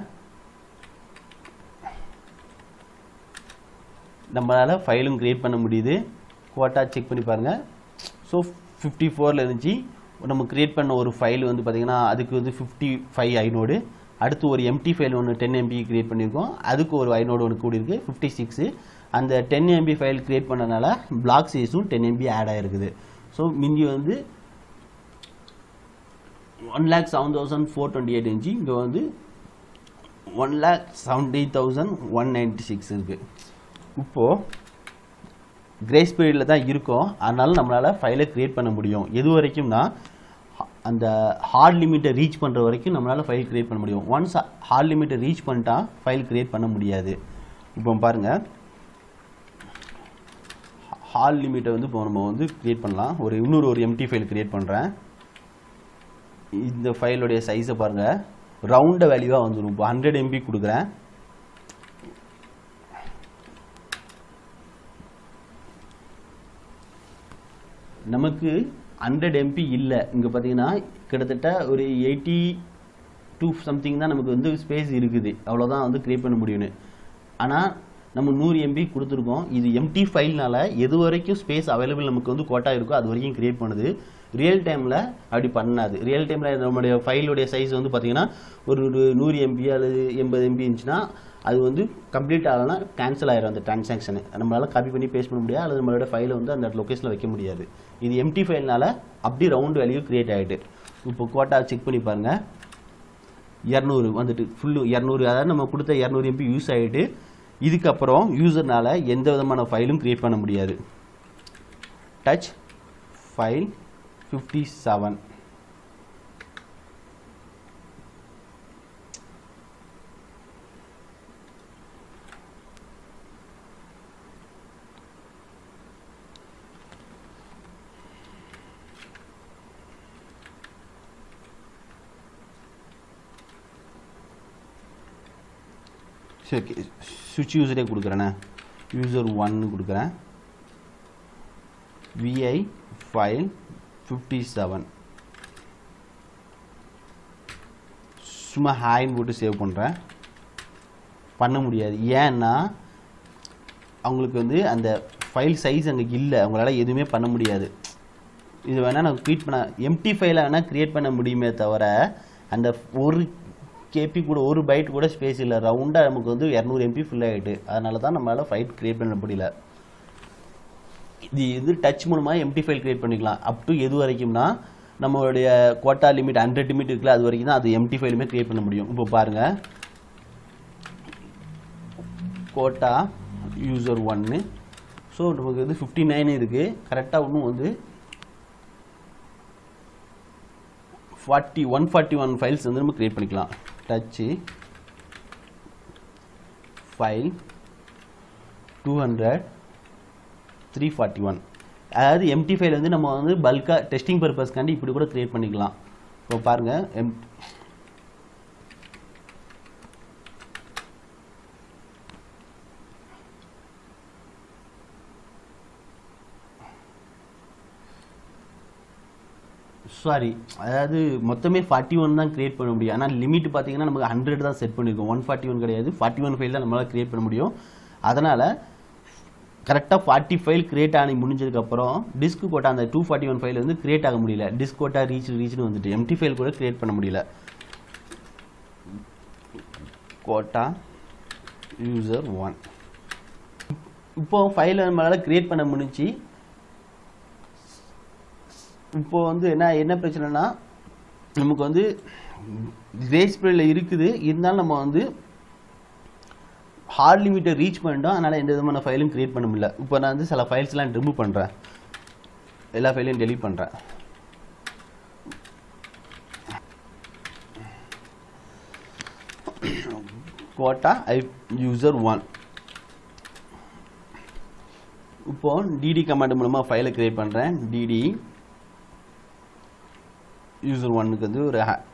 நம்மளால் ஃபைலும் க்ரியேட் பண்ண முடியுது கோட்டா செக் பண்ணி பாருங்கள் ஸோ ஃபிஃப்டி ஃபோரில் இருந்துச்சு நம்ம க்ரியேட் பண்ண ஒரு ஃபைல் வந்து பார்த்திங்கன்னா அதுக்கு வந்து ஃபிஃப்டி ஃபைவ் ஐநோடு அடுத்து ஒரு எம்டி ஃபைல் ஒன்று டென் எம்பி க்ரியேட் பண்ணியிருக்கோம் அதுக்கு ஒரு ஐநோடு ஒன்று கூடியிருக்கு ஃபிஃப்டி சிக்ஸு அந்த டென் எம்பி ஃபைல் க்ரியேட் பண்ணனால பிளாக் சைஸும் டென் எம்பி ஆட் ஆகிருக்குது ஸோ மிஞ்சி வந்து one lakh seven thousand four twenty eight இன்ச்சு இங்கே வந்து one lakh seventy thousand one ninety six இருக்குது இப்போது கிரேஸ் பீரியடில் தான் இருக்கோம் அதனால நம்மளால் ஃபைலை க்ரியேட் பண்ண முடியும் எது வரைக்கும்னா அந்த ஹார்ட் லிமிட்டை ரீச் பண்ணுற வரைக்கும் நம்மளால் ஃபைல் க்ரியேட் பண்ண முடியும் ஒன்ஸ் ஹார்ட் லிமிட்டை ரீச் பண்ணிட்டா ஃபைல் க்ரியேட் பண்ண முடியாது இப்போ பாருங்கள் ஹால் லிமிட்டை வந்து இப்போ நம்ம வந்து க்ரியேட் பண்ணலாம் ஒரு இன்னொரு ஒரு எம்டி ஃபைல் க்ரியேட் பண்ணுறேன் இந்த ஃபைலுடைய சைஸை பாருங்கள் ரவுண்ட வேல்யூவாக வந்துடும் இப்போ ஹண்ட்ரட் எம்பி கொடுக்குறேன் நமக்கு ஹண்ட்ரட் எம்பி இல்லை இங்கே பார்த்தீங்கன்னா கிட்டத்தட்ட ஒரு எயிட்டி டூ சம்திங் தான் நமக்கு வந்து ஸ்பேஸ் இருக்குது அவ்வளோதான் வந்து க்ரியேட் பண்ண முடியும்னு ஆனால் நம்ம நூறு எம்பி கொடுத்துருக்கோம் இது எம்டி ஃபைல்னால எது வரைக்கும் ஸ்பேஸ் அவைலபிள் நமக்கு வந்து கோட்டா இருக்கோ அது வரைக்கும் க்ரியேட் பண்ணுது ரியல் டைமில் அப்படி பண்ணாது ரியல் டைமில் நம்மளுடைய ஃபைலுடைய சைஸ் வந்து பார்த்தீங்கன்னா ஒரு ஒரு நூறு எம்பி அல்லது எண்பது எம்பி இருந்துச்சுன்னா அது வந்து கம்ப்ளீட் ஆகலைன்னா கேன்சல் ஆயிரும் அந்த டிரான்சாக்ஷனு நம்மளால் காப்பி பண்ணி பேஸ்ட் பண்ண முடியாது அல்லது நம்மளோட ஃபைலை வந்து அந்த லொக்கேஷனில் வைக்க முடியாது இது எம்டி ஃபைல்னால அப்படி ரவுண்ட் வேல்யூ கிரியேட் ஆகிட்டு இப்போ கோட்டா செக் பண்ணி பாருங்கள் இரநூறு வந்துட்டு ஃபுல்லு இரநூறு அதாவது நம்ம கொடுத்த இரநூறு எம்பி யூஸ் ஆகிட்டு இதுக்கப்புறம் யூசர்னால எந்த விதமான ஃபைலும் கிரியேட் பண்ண முடியாது டச் ஃபைல் ஃபிஃப்டி செவன் சரி சுவிட்ச் யூசரே கொடுக்குறேண்ணே யூசர் ஒன்னு கொடுக்குறேன் விஐ ஃபைல் ஃபிஃப்டி செவன் சும்மா ஹாய்ன்னு போட்டு சேவ் பண்ணுறேன் பண்ண முடியாது ஏன்னா அவங்களுக்கு வந்து அந்த ஃபைல் சைஸ் அங்கே இல்லை அவங்களால எதுவுமே பண்ண முடியாது இது வேணால் நான் க்ரியேட் பண்ண எம்டி ஃபைலை வேணால் க்ரியேட் பண்ண முடியுமே தவிர அந்த ஒரு கேபி கூட ஒரு பைட் கூட ஸ்பேஸ் இல்லை ரவுண்டாக நமக்கு வந்து இரநூறு எம்பி ஃபுல் ஆகிட்டு அதனால தான் நம்மளால் ஃபைல் க்ரியேட் பண்ண முடியல இது இது டச் மூலமாக எம்டி ஃபைல் க்ரியேட் பண்ணிக்கலாம் அப் டு எது வரைக்கும்னா நம்மளுடைய கோட்டா லிமிட் ஹண்ட்ரட் லிமிட் இருக்குல்ல அது வரைக்கும் தான் அது எம்டி ஃபைலுமே க்ரியேட் பண்ண முடியும் இப்போ பாருங்கள் கோட்டா யூசர் ஒன்று ஸோ நமக்கு வந்து ஃபிஃப்டி நைன் இருக்குது கரெக்டாக இன்னும் வந்து forty one forty one files வந்து நம்ம க்ரியேட் பண்ணிக்கலாம் touch file two hundred three forty one அதாவது எம்டி ஃபைல் வந்து நம்ம வந்து பல்காக டெஸ்டிங் பர்பஸ்க்காண்டி இப்படி கூட க்ரியேட் பண்ணிக்கலாம் இப்போ பாருங்கள் எம் சாரி அதாவது மொத்தமே ஃபார்ட்டி ஒன் தான் கிரியேட் பண்ண முடியும் ஆனால் லிமிட் பார்த்தீங்கன்னா நமக்கு ஹண்ட்ரட் தான் செட் பண்ணியிருக்கோம் ஒன் ஃபார்ட்டி ஒன் கிடையாது ஃபார்ட்டி ஒன் ஃபைல் தான் நம்மளால் கிரியேட் பண்ண முடியும் அதனால் கரெக்டாக ஃபார்ட்டி ஃபைல் கிரியேட் ஆகி முடிஞ்சதுக்கப்புறம் டிஸ்க் கோட்டா அந்த டூ ஃபார்ட்டி ஒன் ஃபைல் வந்து கிரியேட் ஆக முடியல டிஸ்க் கோட்டா ரீச் ரீச்னு வந்துட்டு எம்டி ஃபைல் கூட கிரியேட் பண்ண முடியல கோட்டா யூசர் ஒன் இப்போ ஃபைலை நம்மளால் கிரியேட் பண்ண முடிஞ்சு இப்போ வந்து என்ன என்ன பிரச்சனைனா நமக்கு வந்து கிரேஸ் பீரியடில் இருக்குது இருந்தாலும் நம்ம வந்து ஹார்ட் லிமிட்டை ரீச் பண்ணிட்டோம் அதனால் எந்த விதமான ஃபைலும் கிரியேட் பண்ண முடியல இப்போ நான் வந்து சில ஃபைல்ஸ்லாம் ரிமூவ் பண்ணுறேன் எல்லா ஃபைலையும் டெலீட் பண்ணுறேன் கோட்டா ஐ யூசர் ஒன் இப்போ டிடி கமாண்ட் மூலமாக ஃபைலை கிரியேட் பண்ணுறேன் டிடி யூசர் ஒன்னுக்கு வந்து ஒரு ha-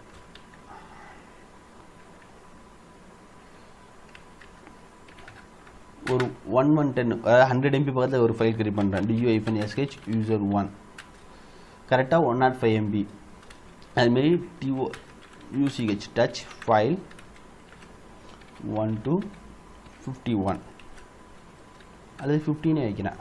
ஒரு one one ten hundred MB பக்கத்தில் ஒரு ஃபைல் கிரியேட் பண்ணுறேன் du hyphen SH user one கரெக்டாக ஒன் நாட் ஃபைவ் எம்பி அதுமாரி TO UCH touch file one to fifty one அல்லது ஃபிஃப்டீனே வைக்கிறேன்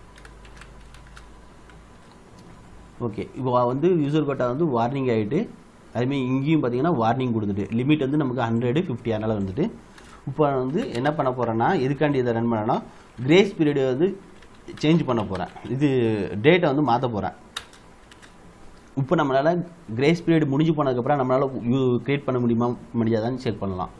ஓகே இப்போ வந்து யூசர் கோட்டா வந்து வார்னிங் ஆகிட்டு அதுமாரி இங்கேயும் பார்த்தீங்கன்னா வார்னிங் கொடுத்துட்டு லிமிட் வந்து நமக்கு ஹண்ட்ரடு ஃபிஃப்டி அதனால் வந்துட்டு இப்போ நான் வந்து என்ன பண்ண போகிறேன்னா எதுக்காண்டி இதை ரன் பண்ணேன்னா கிரேஸ் பீரியடை வந்து சேஞ்ச் பண்ண போகிறேன் இது டேட்டை வந்து மாற்ற போகிறேன் இப்போ நம்மளால் கிரேஸ் பீரியட் முடிஞ்சு போனதுக்கப்புறம் நம்மளால் கிரியேட் பண்ண முடியுமா முடியாதான்னு செக் பண்ணலாம்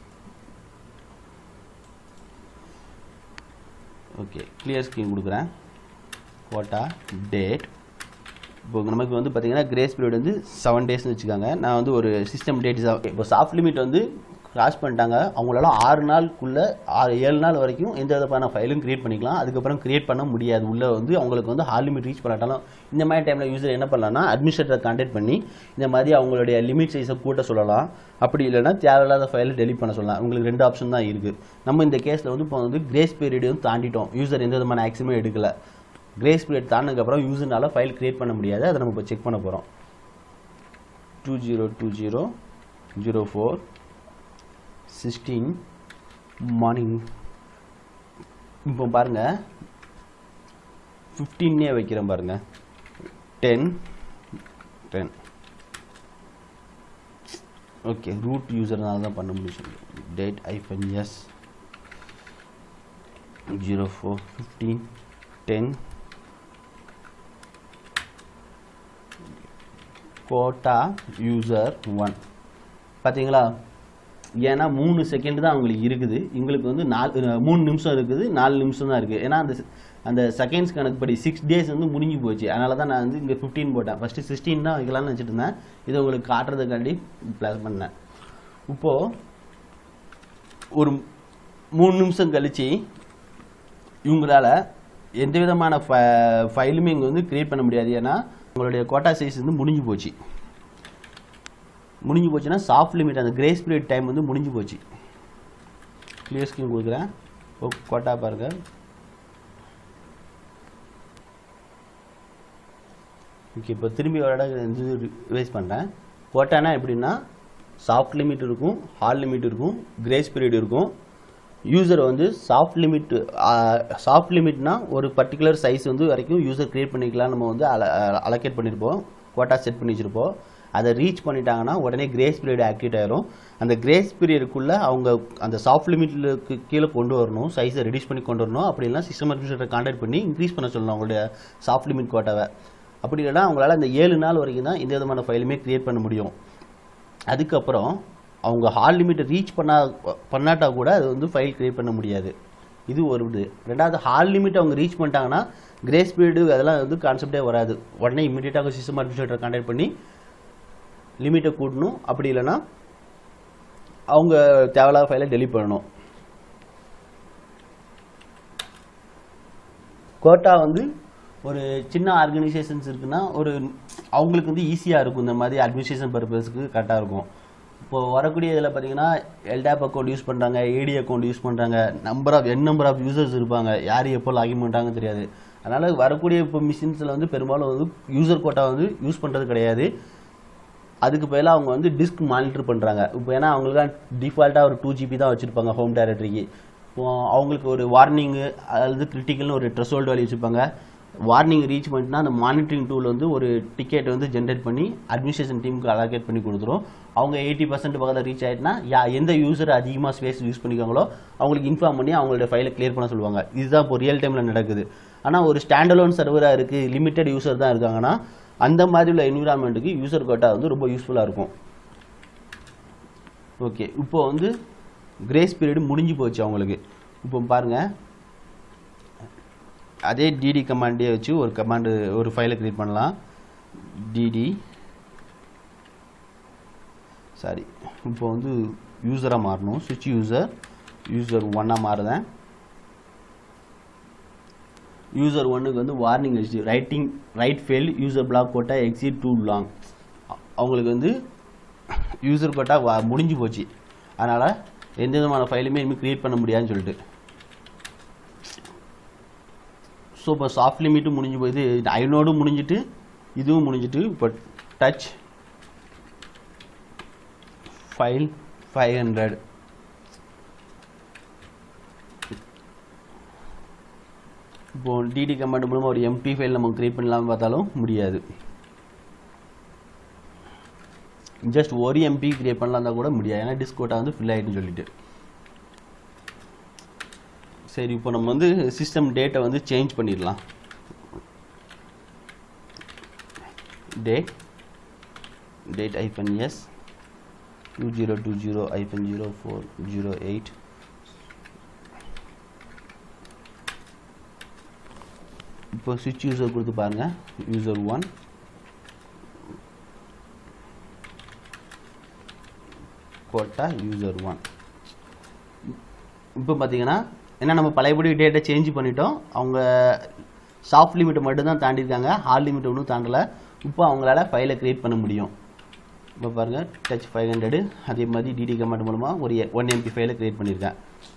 ஓகே கிளியர் ஸ்க்ரீன் கொடுக்குறேன் கோட்டா டேட் இப்போ நமக்கு வந்து பார்த்தீங்கன்னா கிரேஸ் பீரியட் வந்து செவன் டேஸ்னு வச்சுக்காங்க நான் வந்து ஒரு சிஸ்டம் டேட் இப்போ சாஃப்ட் லிமிட் வந்து கிராஸ் பண்ணிட்டாங்க அவங்களால ஆறு நாளுக்குள்ளே ஆறு ஏழு நாள் வரைக்கும் எந்த விதமான ஃபைலும் கிரியேட் பண்ணிக்கலாம் அதுக்கப்புறம் கிரியேட் பண்ண முடியாது உள்ளே வந்து அவங்களுக்கு வந்து ஹால் லிமிட் ரீச் பண்ணாட்டாலும் இந்த மாதிரி டைமில் யூசர் என்ன பண்ணலாம்னா அட்மினிஸ்ட்ரேட்டரை கான்டாக்ட் பண்ணி இந்த மாதிரி அவங்களுடைய லிமிட் சைஸை கூட்ட சொல்லலாம் அப்படி இல்லைன்னா தேவையில்லாத ஃபைலை டெலிட் பண்ண சொல்லலாம் உங்களுக்கு ரெண்டு ஆப்ஷன் தான் இருக்குது நம்ம இந்த கேஸில் வந்து இப்போ வந்து கிரேஸ் பீரியட் வந்து தாண்டிட்டோம் யூசர் எந்த விதமான ஆக்ஷனுமே எடுக்கல கிரேஸ் பீரியட் தாண்டினதுக்கப்புறம் யூசர்னால ஃபைல் கிரியேட் பண்ண முடியாது அதை நம்ம இப்போ செக் பண்ண போகிறோம் two zero two zero zero four sixteen morning இப்போ பாருங்கள் ஃபிஃப்டீன்னே வைக்கிறேன் பாருங்கள் டென் டென் ஓகே ரூட் யூசர்னால தான் பண்ண முடியும் date hyphen S zero four fifteen ten quota user one பார்த்தீங்களா ஏன்னா மூணு செகண்ட் தான் அவங்களுக்கு இருக்குது எங்களுக்கு வந்து நாலு அஹ் மூணு நிமிஷம் இருக்குது நாலு நிமிஷம் தான் இருக்குது ஏன்னா அந்த அந்த செகண்ட்ஸ் கணக்குப்படி சிக்ஸ் டேஸ் வந்து முடிஞ்சு போச்சு அதனால தான் நான் வந்து இங்கே ஃபிஃப்டீன் போட்டேன் ஃபஸ்ட்டு சிக்ஸ்டீன் தான் வைக்கலாம்னு வச்சுட்டு இருந்தேன் இதை உங்களுக்கு காட்டுறதுக்காண்டி ப்ளஸ் பண்ணேன் இப்போது ஒரு மூணு நிமிஷம் கழிச்சு இவங்களால எந்த விதமான ஃபைலுமே இங்கே வந்து கிரியேட் பண்ண முடியாது ஏன்னா உங்களுடைய கோட்டா சைஸ் வந்து முடிஞ்சு போச்சு முடிஞ்சு போச்சுன்னா சாஃப்ட் லிமிட் அந்த கிரேஸ் பீரியட் டைம் வந்து முடிஞ்சு போச்சு கிளியர் ஸ்க்ரீன் கொடுக்குறேன் இப்போ கோட்டா பாருங்க ஓகே இப்போ திரும்பி ஒரு இடம் வந்து ரிவைஸ் பண்ணுறேன் கோட்டானா எப்படின்னா சாஃப்ட் லிமிட் இருக்கும் ஹார்ட் லிமிட் இருக்கும் கிரேஸ் பீரியட் இருக்கும் யூசர் வந்து சாஃப்ட் லிமிட் சாஃப்ட் லிமிட்னா ஒரு பர்டிகுலர் சைஸ் வந்து வரைக்கும் யூசர் கிரியேட் பண்ணிக்கலாம் நம்ம வந்து அலோகேட் பண்ணியிருப்போம் கோட்டா செட் பண்ணி வச்சுருப்போம் அதை ரீச் பண்ணிட்டாங்கன்னா உடனே கிரேஸ் பீரியட் ஆக்டிவேட் ஆயிரும் அந்த கிரேஸ் பீரியடுக்குள்ளே அவங்க அந்த சாஃப்ட் லிமிட்லுக்கு கீழே கொண்டு வரணும் சைஸை ரெடியூஸ் பண்ணி கொண்டு வரணும் அப்படி இல்லைனா சிஸ்டம் அட்மினிஸ்ட்ரேட்டர் கான்டாக்ட் பண்ணி இன்க்ரீஸ் பண்ண சொல்லணும் அவங்களுடைய சாஃப்ட் லிமிட் கோட்டாவை அப்படி இல்லைனா அவங்களால அந்த ஏழு நாள் வரைக்கும் தான் எந்த விதமான ஃபைலுமே கிரியேட் பண்ண முடியும் அதுக்கப்புறம் அவங்க ஹால் லிமிட்டை ரீச் பண்ணா பண்ணாட்டா கூட அது வந்து ஃபைல் கிரியேட் பண்ண முடியாது இது ஒரு இது ரெண்டாவது ஹால் லிமிட் அவங்க ரீச் பண்ணிட்டாங்கன்னா கிரேஸ் பீரியடு அதெல்லாம் வந்து கான்செப்டே வராது உடனே இமீடியட்டாக சிஸ்டம் அட்மினிஸ்ட்ரேட்டர் கான்டாக்ட் பண்ணி லிமிட்டை கூட்டணும் அப்படி இல்லைன்னா அவங்க தேவையில்லாத ஃபைலை டெலிட் பண்ணணும் கோட்டா வந்து ஒரு சின்ன ஆர்கனைசேஷன்ஸ் இருக்குன்னா ஒரு அவங்களுக்கு வந்து ஈஸியாக இருக்கும் இந்த மாதிரி அட்மினிஸ்ட்ரேஷன் பர்பஸ்க்கு கரெக்டாக இருக்கும் இப்போ வரக்கூடிய இதில் பார்த்தீங்கன்னா எல்டாப் அக்கௌண்ட் யூஸ் பண்ணுறாங்க ஏடி அக்கௌண்ட் யூஸ் பண்ணுறாங்க number of N number of users இருப்பாங்க யார் எப்போ லாகின் பண்ணுறாங்கன்னு தெரியாது அதனால் வரக்கூடிய இப்போ மிஷின்ஸில் வந்து பெரும்பாலும் வந்து யூசர் கோட்டா வந்து யூஸ் பண்ணுறது கிடையாது அதுக்கு பதிலாக அவங்க வந்து டிஸ்க் மானிட்டர் பண்ணுறாங்க இப்போ ஏன்னா அவங்களுக்கு டிஃபால்ட்டாக ஒரு டூ ஜிபி தான் வச்சுருப்பாங்க ஹோம் டைரக்டரிக்கு இப்போ அவங்களுக்கு ஒரு வார்னிங்கு அதாவது கிரிட்டிக்கல்னு ஒரு ட்ரெஸ்ஹோல்டு வேல்யூ வச்சுருப்பாங்க வார்னிங் ரீச் பண்ணிட்டுனா அந்த மானிட்டரிங் டூல் வந்து ஒரு டிக்கெட் வந்து ஜென்ரேட் பண்ணி அட்மினிஸ்ட்ரேஷன் டீமுக்கு அலோகேட் பண்ணி கொடுத்துரும் அவங்க எயிட்டி பர்சன்ட் பக்கத்தில் ரீச் ஆயிட்டுனா யா எந்த யூசர் அதிகமாக ஸ்பேஸ் யூஸ் பண்ணிக்காங்களோ அவங்களுக்கு இன்ஃபார்ம் பண்ணி அவங்களோட ஃபைலை கிளியர் பண்ண சொல்லுவாங்க இதுதான் இப்போ ரியல் டைமில் நடக்குது ஆனால் ஒரு ஸ்டாண்டலோன் சர்வராக இருக்குது லிமிட்டட் யூசர் தான் இருக்காங்கன்னா அந்த மாதிரி உள்ள என்விரான்மெண்ட்டுக்கு யூசர் கோட்டா வந்து ரொம்ப யூஸ்ஃபுல்லாக இருக்கும் ஓகே இப்போ வந்து கிரேஸ் பீரியட் முடிஞ்சு போச்சு அவங்களுக்கு இப்போ பாருங்கள் அதே டிடி கமாண்டே வச்சு ஒரு கமாண்டு ஒரு ஃபைலை கிரியேட் பண்ணலாம் டிடி சாரி இப்போ வந்து யூசராக மாறணும் சுவிட்ச் யூசர் யூசர் ஒன்னாக மாறுதேன் யூசர் ஒன்னுக்கு வந்து வார்னிங் வச்சு writing write fail user block போட்டால் எக்ஸிட் டூ லாங் அவங்களுக்கு வந்து யூசர் கோட்டா வா முடிஞ்சு போச்சு அதனால் எந்த விதமான ஃபைலுமே இனிமேல் க்ரியேட் பண்ண முடியாதுன்னு சொல்லிட்டு ஸோ இப்போ சாஃப்ட் லிமிட்டும் முடிஞ்சு போகுது ஐநோடும் முடிஞ்சிட்டு இதுவும் முடிஞ்சிட்டு இப்போ டச் ஃபைல் ஃபைவ் ஹண்ட்ரட் இப்போ டிடி கமாண்ட் மூலமாக ஒரு எம்டி ஃபைல் நம்ம கிரியேட் பண்ணலாம்னு பார்த்தாலும் முடியாது ஜஸ்ட் ஒரு எம்பி கிரியேட் பண்ணலாம் கூட முடியாது ஏன்னா டிஸ்கோட்டா வந்து ஃபில் ஆகிட்டுன்னு சொல்லிட்டு சரி இப்போ நம்ம வந்து சிஸ்டம் டேட்டை வந்து சேஞ்ச் பண்ணிடலாம் date date hyphen S two zero two zero hyphen zero four zero eight இப்போ சுவிட்ச் யூசர் கொடுத்து பாருங்க user one quota user one இப்போ பார்த்தீங்கன்னா ஏன்னா நம்ம பழையபடி டேட்டை சேஞ்ச் பண்ணிட்டோம் அவங்க சாஃப்ட் லிமிட்டை மட்டும்தான் தாண்டியிருக்காங்க ஹார்ட் லிமிட் ஒன்றும் தாண்டலை இப்போ அவங்களால ஃபைலை க்ரியேட் பண்ண முடியும் இப்போ பாருங்கள் டச் ஃபைவ் ஹண்ட்ரடு அதே மாதிரி டிடி கமாண்ட் மூலமாக ஒரு ஒன் எம்பி ஃபைலை க்ரியேட் பண்ணியிருக்கேன்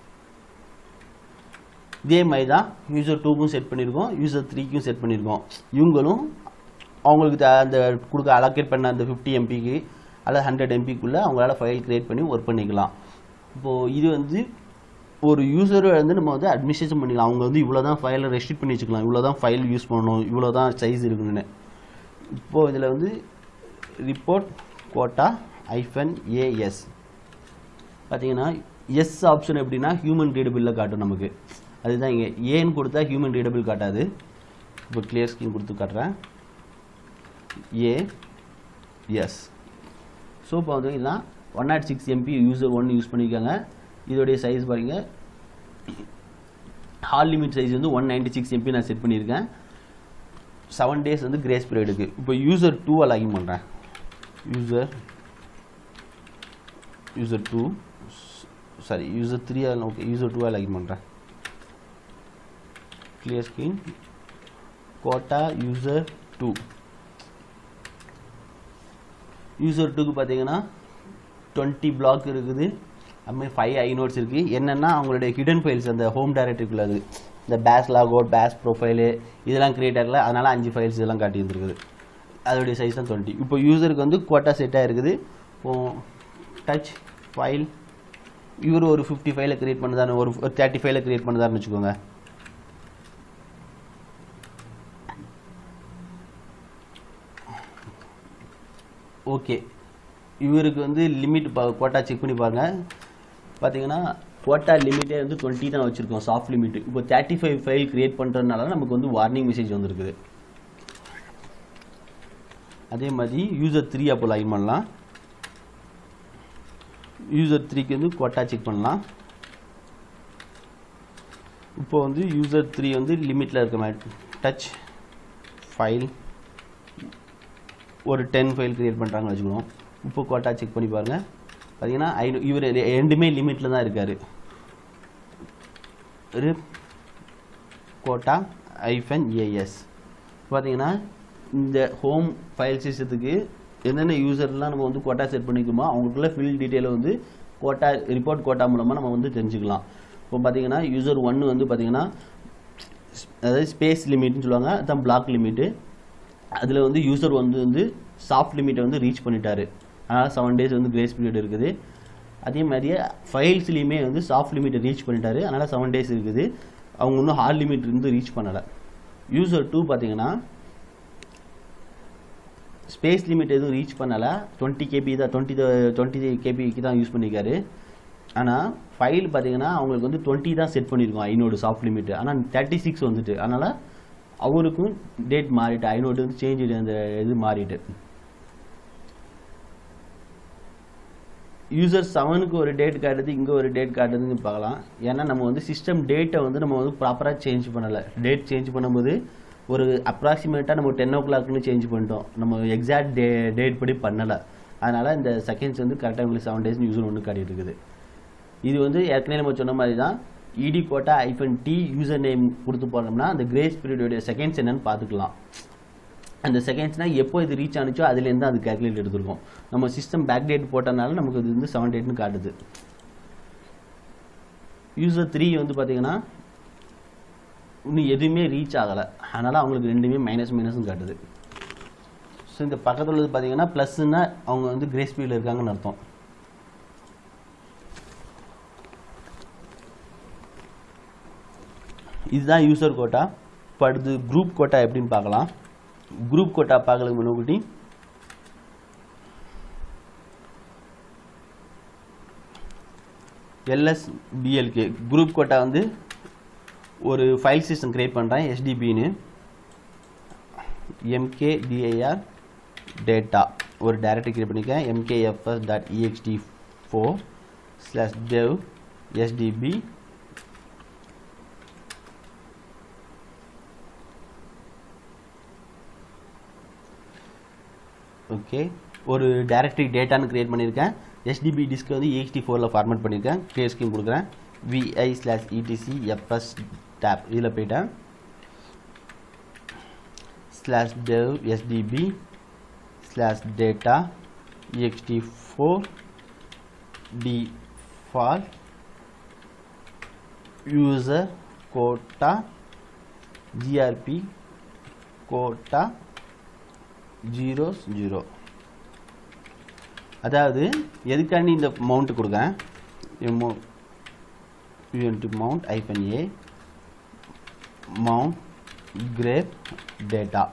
இதே மாதிரி தான் யூசர் டூக்கும் செட் பண்ணியிருக்கோம் யூசர் த்ரீக்கும் செட் பண்ணியிருக்கோம் இவங்களும் அவங்களுக்கு த- அந்த கொடுக்க அலோகேட் பண்ண அந்த ஃபிஃப்டி எம்பிக்கு அல்லது ஹண்ட்ரட் எம்பிக்குள்ளே அவங்களால ஃபைல் க்ரியேட் பண்ணி ஒர்க் பண்ணிக்கலாம் இப்போது இது வந்து ஒரு யூசரை வந்து நம்ம வந்து அட்மினிஸ்ட்ரேஷன் பண்ணிக்கலாம் அவங்க வந்து இவ்வளோ தான் ஃபைலை ரெஸ்ட்ரிக்ட் பண்ணி வச்சுக்கலாம் இவ்வளோ தான் ஃபைல் யூஸ் பண்ணணும் இவ்வளோ தான் சைஸ் இருக்குன்னு இப்போது இதில் வந்து ரிப்போர்ட் கோட்டா ஐஃபன் ஏஎஸ் பார்த்தீங்கன்னா எஸ் ஆப்ஷன் எப்படின்னா ஹியூமன் ரீடபிளில் காட்டும் நமக்கு அதுதான் இங்கே ஏன்னு கொடுத்தா ஹியூமன் ரீடபிள் காட்டாது இப்போ கிளியர் ஸ்கிரீன் கொடுத்து காட்டுறேன் ஏ எஸ் ஸோ இப்போ வந்து இதுதான் one nought six MB user one use பண்ணியிருக்காங்க இதோடைய சைஸ் பாருங்க ஹால் லிமிட் சைஸ் வந்து ஒன் நைன்டி சிக்ஸ் எம்பி நான் செட் பண்ணியிருக்கேன் செவன் டேஸ் வந்து கிரேஸ் பீரியடுக்கு இப்போ யூசர் டூவை லாகின் பண்ணுறேன் user user two sorry user three okay user டூவாக லாகின் பண்ணுறேன் clear screen quota user two user டூக்கு பார்த்தீங்கன்னா டுவெண்ட்டி பிளாக் இருக்குது அதுமாதிரி ஃபைவ் ஐ நோட்ஸ் இருக்குது என்னென்னா அவங்களுடைய ஹிடன் ஃபைல்ஸ் அந்த ஹோம் டைரக்டரிக்குள்ள அது இந்த பேஸ் லாகோட் பேஸ் ப்ரொஃபைலு இதெல்லாம் கிரியேட் ஆகல அதனால் அஞ்சு ஃபைல்ஸ் இதெல்லாம் காட்டி இருந்திருக்குது அதோடைய சைஸ் தான் டுவெண்ட்டி இப்போ யூசருக்கு வந்து கோட்டா செட் ஆகிருக்குது இப்போ டச் ஃபைல் இவர் ஒரு ஃபிஃப்டி ஃபைவ்ல கிரியேட் பண்ணுதாரு ஒரு தேர்ட்டி ஃபைவ்ல கிரியேட் பண்ணுதாருன்னு வச்சுக்கோங்க ஓகே இவருக்கு வந்து லிமிட் கோட்டா செக் பண்ணி பாருங்க பார்த்தீங்கன்னா கோட்டா லிமிட்டே வந்து டுவெண்ட்டி தான் வச்சுருக்கோம் சாஃப்ட் லிமிட் இப்போ தேர்ட்டி ஃபைவ் ஃபைல் கிரியேட் பண்ணுறதுனால நமக்கு வந்து வார்னிங் மெசேஜ் வந்திருக்குது அதே மாதிரி யூசர் த்ரீ அப்போ லைன் பண்ணலாம் யூசர் த்ரீக்கு வந்து கோட்டா செக் பண்ணலாம் இப்போ வந்து யூசர் த்ரீ வந்து லிமிட்டில் இருக்க மாதிரி டச் ஃபைல் ஒரு டென் ஃபைல் கிரியேட் பண்ணுறாங்கன்னு வச்சுக்கணும் இப்போ கோட்டா செக் பண்ணி பாருங்கள் பார்த்தீங்கன்னா ஐநூ இவர் ரெண்டுமே லிமிட்டில் தான் இருக்கார் ரிப் கோட்டா ஐஃபன் ஏஎஸ் பார்த்தீங்கன்னா இந்த ஹோம் ஃபைல் சிஸ்டத்துக்கு என்னென்ன யூசர்லாம் நம்ம வந்து கோட்டா செட் பண்ணிக்கோமோ அவங்களுக்குள்ள ஃபில் டீட்டெயிலை வந்து கோட்டா ரிப்போர்ட் கோட்டா மூலமாக நம்ம வந்து தெரிஞ்சுக்கலாம் இப்போ பார்த்தீங்கன்னா யூசர் ஒன்று வந்து பார்த்தீங்கன்னா அதாவது ஸ்பேஸ் லிமிட்னு சொல்லுவாங்க அதுதான் பிளாக் லிமிட்டு அதில் வந்து யூசர் வந்து வந்து சாஃப்ட் லிமிட்டை வந்து ரீச் பண்ணிட்டாரு அதனால் செவன் டேஸ் வந்து கிரேஸ் பீரியட் இருக்குது அதே மாதிரியே ஃபைல்ஸ்லேயுமே வந்து சாஃப்ட் லிமிட்டை ரீச் பண்ணிட்டாரு அதனால் செவன் டேஸ் இருக்குது அவங்க இன்னும் ஹார்ட் லிமிட் இருந்து ரீச் பண்ணலை யூசர் டூ பார்த்தீங்கன்னா ஸ்பேஸ் லிமிட் எதுவும் ரீச் பண்ணலை டுவெண்ட்டி கேபி தான் டுவெண்ட்டி டுவெண்ட்டி கேபிக்கு தான் யூஸ் பண்ணியிருக்காரு ஆனால் ஃபைல் பார்த்தீங்கன்னா அவங்களுக்கு வந்து டுவெண்ட்டி தான் செட் பண்ணியிருக்கோம் ஐநோடு சாஃப்ட் லிமிட் ஆனால் தேர்ட்டி சிக்ஸ் வந்துட்டு அதனால் அவருக்கும் டேட் மாறிட்டு ஐநோடு வந்து சேஞ்ச் அந்த இது மாறிட்டு யூசர் செவனுக்கு ஒரு டேட் காட்டுது இங்கே ஒரு டேட் காட்டுதுன்னு பார்க்கலாம் ஏன்னா நம்ம வந்து சிஸ்டம் டேட்டை வந்து நம்ம வந்து ப்ராப்பராக சேஞ்ச் பண்ணலை டேட் சேஞ்ச் பண்ணும்போது ஒரு அப்ராக்சிமேட்டாக நம்ம டென் ஓ கிளாக்னு சேஞ்ச் பண்ணிட்டோம் நம்ம எக்ஸாக்ட் டே டேட் படி பண்ணலை அதனால் இந்த செகண்ட்ஸ் வந்து கரெக்டாக உங்களுக்கு செவன் டேஸ் யூசர் ஒன்று காட்டிட்டு இருக்குது இது வந்து ஏற்கனவே நம்ம சொன்ன மாதிரி தான் இடி quota hyphen D user name கொடுத்து போனோம்னா அந்த கிரேஸ் பீரியடோடைய செகண்ட்ஸ் என்னன்னு பார்த்துக்கலாம் அந்த செகண்ட்ஸ்னால் எப்போ இது ரீச் ஆனிச்சோ அதுலேருந்து அது கேல்குலேட் எடுத்துருக்கோம் நம்ம சிஸ்டம் பேக் டேட் போட்டனால நமக்கு இது வந்து செவன் டேட்னு காட்டுது யூசர் த்ரீ வந்து பார்த்தீங்கன்னா இன்னும் எதுவுமே ரீச் ஆகலை அதனால் அவங்களுக்கு ரெண்டுமே மைனஸ் மைனஸும் காட்டுது ஸோ இந்த பக்கத்தில் உள்ளது பார்த்தீங்கன்னா ப்ளஸ்ன்னா அவங்க வந்து கிரேஸ் பீரியடில் இருக்காங்கன்னு அர்த்தம் இதுதான் யூசர் கோட்டா இப்போ அடுத்து குரூப் கோட்டா எப்படின்னு பார்க்கலாம் குரூப் கோட்டா பார்க்கறதுக்கு முன்னாடி எல்எஸ் பிஎல்கே குரூப் கோட்டா வந்து ஒரு ஃபைல் சிஸ்டம் கிரியேட் பண்ணுறேன் எஸ்டிபின்னு எம்கேடிஐஆர் டேட்டா ஒரு டைரக்டரி கிரியேட் பண்ணியிருக்கேன் MKFS dot EXT four slash dev SDB okay ஒரு டைரக்டரி டேட்டான்னு கிரியேட் பண்ணியிருக்கேன் எஸ்டிபி டிஸ்க் வந்து EXT4 ஃபோரில் ஃபார்மேட் பண்ணியிருக்கேன் கிளியர் ஸ்கீம் கொடுக்குறேன் VI slash ETC FS tab இதில் போயிட்டேன் slash dev SDB slash data EXT four default user quota GRP quota zero zero அதாவது எதுக்காண்டி இந்த மவுண்ட் கொடுக்கேன் எமோ யூஎன்டி mount hyphen A mount grep data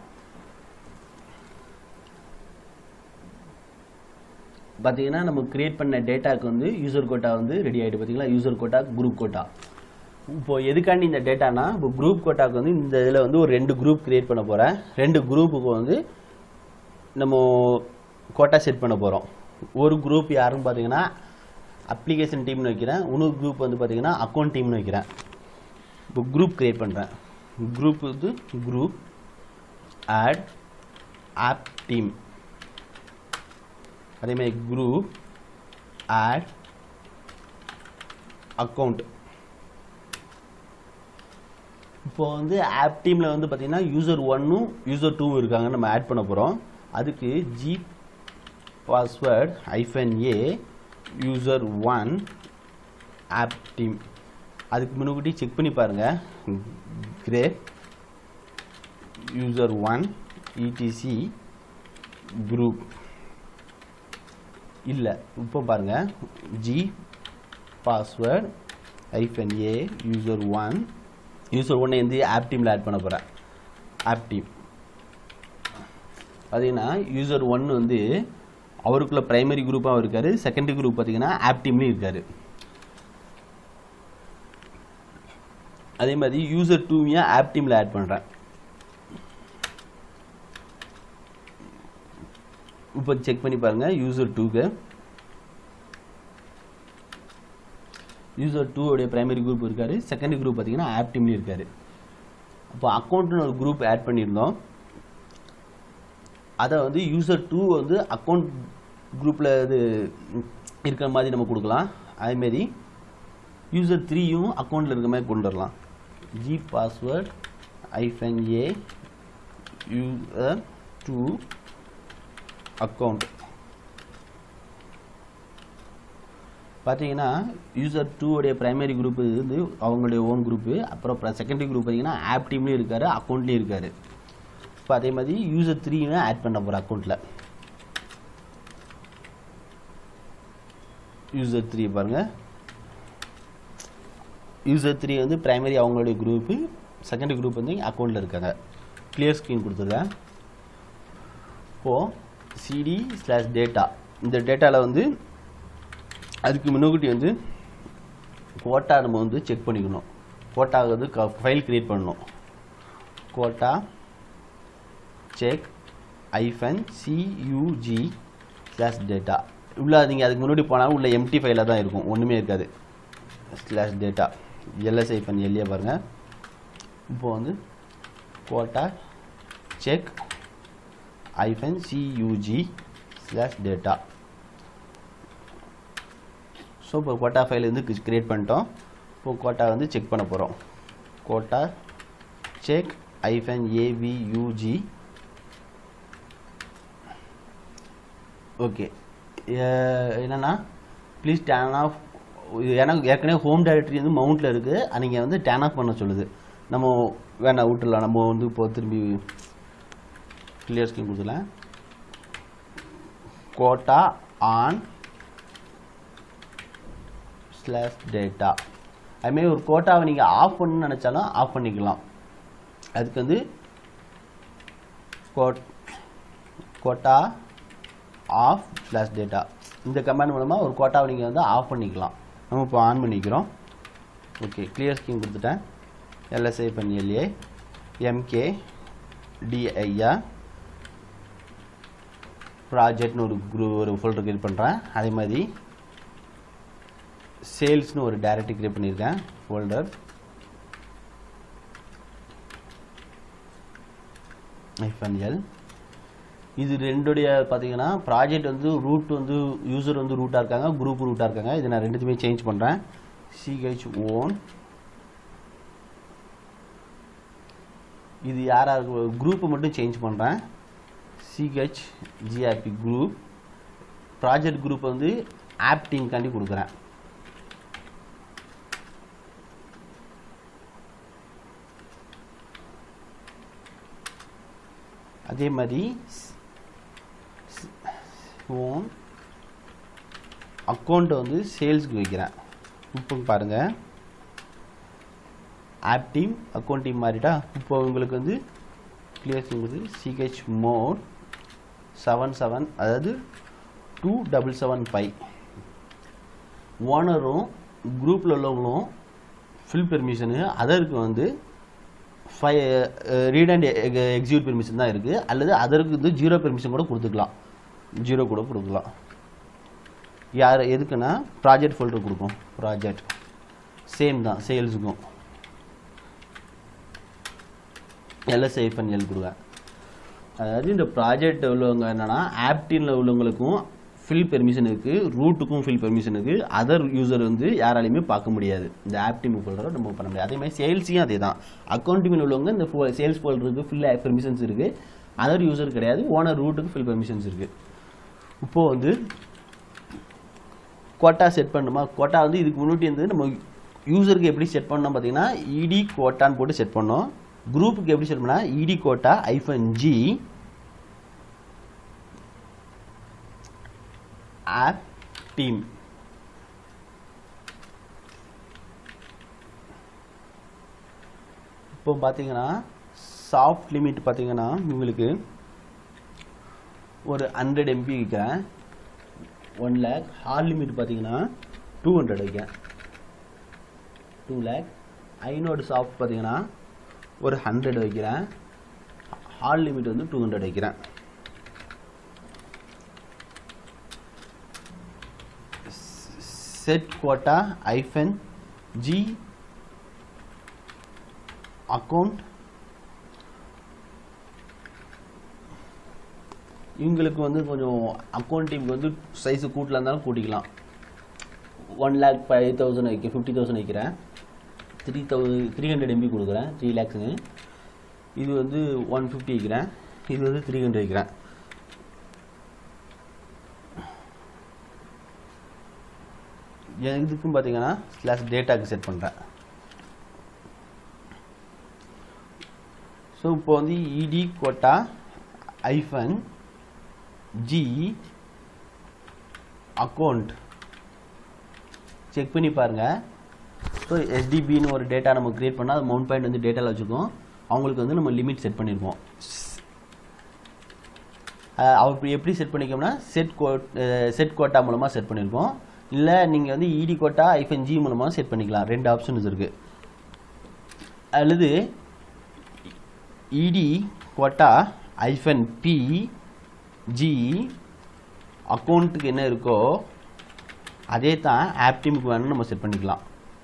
பார்த்தீங்கன்னா நம்ம கிரியேட் பண்ண டேட்டாக்கு வந்து யூசர் கோட்டா வந்து ரெடி ஆகிட்டு பார்த்தீங்களா யூசர் கோட்டா குரூப் கோட்டா இப்போ எதுக்காண்டி இந்த டேட்டானா இப்போ குரூப் கோட்டாக்கு வந்து இந்த இதில் வந்து ஒரு ரெண்டு குரூப் கிரியேட் பண்ண போகிறேன் ரெண்டு குரூப்புக்கு வந்து நம்ம கோட்டா செட் பண்ண போகிறோம் ஒரு குரூப் யாருன்னு பார்த்தீங்கன்னா அப்ளிகேஷன் டீம்னு வைக்கிறேன் இன்னொரு குரூப் வந்து பார்த்தீங்கன்னா அக்கௌண்ட் டீம்னு வைக்கிறேன் இப்போ குரூப் கிரியேட் பண்ணுறேன் குரூப் வந்து குரூப் ஆட் ஆப் டீம் அதேமாதிரி குரூப் ஆட் அக்கௌண்ட் இப்போ வந்து ஆப் டீமில் வந்து பார்த்தீங்கன்னா யூசர் ஒன்னும் யூசர் டூவும் இருக்காங்க நம்ம ஆட் பண்ண போகிறோம் அதுக்கு G password hyphen A user one app team அதுக்கு முன்னாடி செக் பண்ணி பாருங்கள் grep user one ETC group இல்லை இப்போ பாருங்கள் G password hyphen A user one user ஒன்னை வந்து ஆப் டீமில் ஆட் பண்ண போகிறேன் ஆப் டீம் பார்த்தீங்கன்னா யூசர் ஒன் வந்து அவருக்குள்ள பிரைமரி குரூப்பாகவும் இருக்காரு செகண்டரி குரூப் பார்த்தீங்கன்னா ஆப் டீம்லேயும் இருக்காரு அதே மாதிரி யூசர் டூவையும் ஆப் டீமில் ஆட் பண்ணுறேன் இப்போ செக் பண்ணி பாருங்கள் யூசர் டூக்கு யூசர் டூவோடைய பிரைமரி குரூப் இருக்காரு செகண்டரி குரூப் பார்த்தீங்கன்னா ஆப் டீம்லேயும் இருக்காரு அப்போ அக்கௌண்ட்னு ஒரு குரூப் ஆட் பண்ணியிருந்தோம் அதை வந்து யூசர் டூ வந்து அக்கௌண்ட் குரூப்பில் இது இருக்கிற மாதிரி நம்ம கொடுக்கலாம் அதேமாரி யூசர் த்ரீயும் அக்கௌண்ட்டில் இருக்கிற மாதிரி கொண்டு வரலாம் G password hyphen A user two account பார்த்தீங்கன்னா யூசர் டூவோடைய பிரைமரி குரூப் வந்து அவங்களுடைய ஓன் குரூப்பு அப்புறம் செகண்டரி குரூப் பார்த்தீங்கன்னா ஆப் டீம்லேயும் இருக்காரு அக்கௌண்ட்லேயும் இருக்காரு இப்போ அதே மாதிரி யூசர் த்ரீயும் ஆட் பண்ண போகிறேன் அக்கௌண்ட்டில் யூசர் த்ரீ பாருங்கள் யூசர் த்ரீ வந்து பிரைமரி அவங்களுடைய குரூப்பு செகண்டரி குரூப் வந்து அக்கௌண்ட்டில் இருக்காங்க கிளியர் ஸ்க்ரீன் கொடுத்துருக்கேன் இப்போது சிடி ஸ்லாஷ் டேட்டா இந்த டேட்டாவில் வந்து அதுக்கு முன்னாடி வந்து கோட்டா நம்ம வந்து செக் பண்ணிக்கணும் கோட்டா வந்து ஃபைல் க்ரியேட் பண்ணணும் quota check hyphen CUG slash data உள்ள நீங்கள் அதுக்கு முன்னாடி போனாலும் உள்ள எம்டி ஃபைலாக தான் இருக்கும் ஒன்றுமே இருக்காது ஸ்லாஷ் டேட்டா எல்எஸ் ஐஃபன் எல்ஏ பாருங்கள் இப்போ வந்து quota check hyphen CUG slash data so இப்போ கோட்டா ஃபைல் வந்து கிரியேட் பண்ணிட்டோம் இப்போ கோட்டா வந்து செக் பண்ண போகிறோம் quota check hyphen AVUG okay என்னென்னா ப்ளீஸ் டேன் ஆஃப் எனக்கு ஏற்கனவே ஹோம் டைரக்டரி வந்து மவுண்ட்டில் இருக்குது நீங்கள் வந்து டேன் ஆஃப் பண்ண சொல்லுது நம்ம வேணாம் விட்டுலாம் நம்ம வந்து இப்போ திரும்பி கிளியர் ஸ்கிரீன் கொடுத்துலாம் கோட்டா ஆன் ஸ்லாஷ் டேட்டா அதுமாரி ஒரு கோட்டாவை நீங்கள் ஆஃப் பண்ணணும்னு நினச்சாலும் ஆஃப் பண்ணிக்கலாம் அதுக்கு வந்து code quota off slash data இந்த கமாண்ட் மூலமாக ஒரு கோட்டாவை நீங்கள் வந்து ஆஃப் பண்ணிக்கலாம் நம்ம இப்போ ஆன் பண்ணிக்கிறோம் ஓகே கிளியர் ஸ்கீம் கொடுத்துட்டேன் எல்எஸ்ஐ பண்ணியலையே எம்கே டிஐஆர் ப்ராஜெக்ட்னு ஒரு குரூ ஒரு ஃபோல்டர் கிரியேட் பண்ணுறேன் அதே மாதிரி சேல்ஸ்னு ஒரு டைரக்டரி கிரியேட் பண்ணியிருக்கேன் ஃபோல்டர் ஐஃபன்எல் இது ரெண்டுடைய பார்த்தீங்கன்னா ப்ராஜெக்ட் வந்து ரூட் வந்து யூசர் வந்து ரூட்டாக இருக்காங்க குரூப் ரூட்டாக இருக்காங்க இதை நான் ரெண்டுத்தையுமே சேஞ்ச் பண்ணுறேன் சிஹெச் ஓன் இது யாராக குரூப்பை மட்டும் சேஞ்ச் பண்ணுறேன் CH GRP group project group வந்து ஆப் டீம்காண்டி கொடுக்குறேன் அதே மாதிரி ஓன் அக்கௌண்ட்டை வந்து சேல்ஸ்க்கு வைக்கிறேன் இப்போ பாருங்கள் ஆப் டீம் அக்கௌண்ட் டீம் மாறிட்டா இப்போ உங்களுக்கு வந்து கிளியர் வந்து சிஹெச் மோட் செவன் செவன் அதாவது டூ டபுள் செவன் ஃபைவ் ஓனரும் குரூப்பில் உள்ளவங்களும் ஃபில் பெர்மிஷனு அதற்கு வந்து five read and execute permission தான் இருக்குது அல்லது அதற்கு வந்து ஜீரோ பெர்மிஷன் கூட கொடுத்துக்கலாம் ஜீரோ கூட கொடுக்கலாம் யார் எதுக்குன்னா ப்ராஜெக்ட் ஃபோல்டர் கொடுக்கும் ப்ராஜெக்ட் சேம் தான் சேல்ஸுக்கும் எல்எஸ்ஐ எல் கொடுங்க அதாவது இந்த ப்ராஜெக்ட் உள்ளவங்க என்னென்னா ஆப்டீனில் உள்ளவங்களுக்கும் ஃபில் பெர்மிஷன் இருக்குது ரூட்டுக்கும் ஃபில் பெர்மிஷன் இருக்குது அதர் யூசர் வந்து யாராலையுமே பார்க்க முடியாது இந்த ஆப் டீம் ஃபோல்டரை நம்ம பண்ண முடியாது அதே மாதிரி சேல்ஸையும் அதே தான் அக்கௌண்டிங் உள்ளவங்க இந்த ஃபோ சேல்ஸ் ஃபோல்டருக்கு ஃபில் பெர்மிஷன்ஸ் இருக்குது அதர் யூசர் கிடையாது ஓனர் ரூட்டுக்கு ஃபில் பெர்மிஷன்ஸ் இருக்குது இப்போது வந்து கோட்டா செட் பண்ணணுமா கோட்டா வந்து இதுக்கு முன்னாடி வந்து நம்ம யூசருக்கு எப்படி செட் பண்ணோம் பார்த்தீங்கன்னா இடி கோட்டான்னு போட்டு செட் பண்ணோம் குரூப்புக்கு எப்படி செட் பண்ணால் இடி quota hyphen g app team இப்போ பார்த்தீங்கன்னா சாஃப்ட் லிமிட் பார்த்தீங்கன்னா உங்களுக்கு ஒரு ஹண்ட்ரட் எம்பி வைக்கிறேன் ஒன் லேக் ஹார்ட் லிமிட் பார்த்தீங்கன்னா டூ ஹண்ட்ரட் வைக்கிறேன் டூ லேக் ஐநோடு சாஃப்ட் பார்த்தீங்கன்னா ஒரு ஹண்ட்ரட் வைக்கிறேன் ஹார்ட் லிமிட் வந்து டூ ஹண்ட்ரட் வைக்கிறேன் set quota hyphen g account இவங்களுக்கு வந்து கொஞ்சம் அக்கௌண்ட் டீமுக்கு வந்து சைஸு கூட்டலாம் இருந்தாலும் கூட்டிக்கலாம் ஒன் லேக் ஃபைவ் தௌசண்ட் வைக்க ஃபிஃப்டி தௌசண்ட் வைக்கிறேன் three thousand three hundred MB கொடுக்குறேன் த்ரீ லேக்ஸுங்க இது வந்து ஒன் ஃபிஃப்டி வைக்கிறேன் இது வந்து த்ரீ ஹண்ட்ரட் வைக்கிறேன் இதுக்கும் பார்த்தீங்கன்னா ஸ்லாஷ் டேட்டாக்கு செட் பண்ணுறேன் ஸோ இப்போ வந்து இடி quota hyphen g account check பண்ணி பாருங்கள் ஸோ எஸ்டிபின்னு ஒரு டேட்டா நம்ம கிரியேட் பண்ணால் அது மவுண்ட் பாயிண்ட் வந்து டேட்டாவில் வச்சுருக்கோம் அவங்களுக்கு வந்து நம்ம லிமிட் செட் பண்ணியிருக்கோம் அவர் இப்படி எப்படி செட் பண்ணிக்கோம்னா செட் கோட் செட் கோட்டா மூலமாக செட் பண்ணியிருக்கோம் இல்லை நீங்கள் வந்து இடி கோட்டா ஐஃபன் ஜி மூலமாக செட் பண்ணிக்கலாம் ரெண்டு ஆப்ஷன்ஸ் இருக்குது அல்லது இடி கோட்டா ஐஃபன் பி ஜி அக்கௌண்ட்டுக்கு என்ன இருக்கோ அதே தான் ஆப் டீமுக்கு வேணும்னு நம்ம செட் பண்ணிக்கலாம்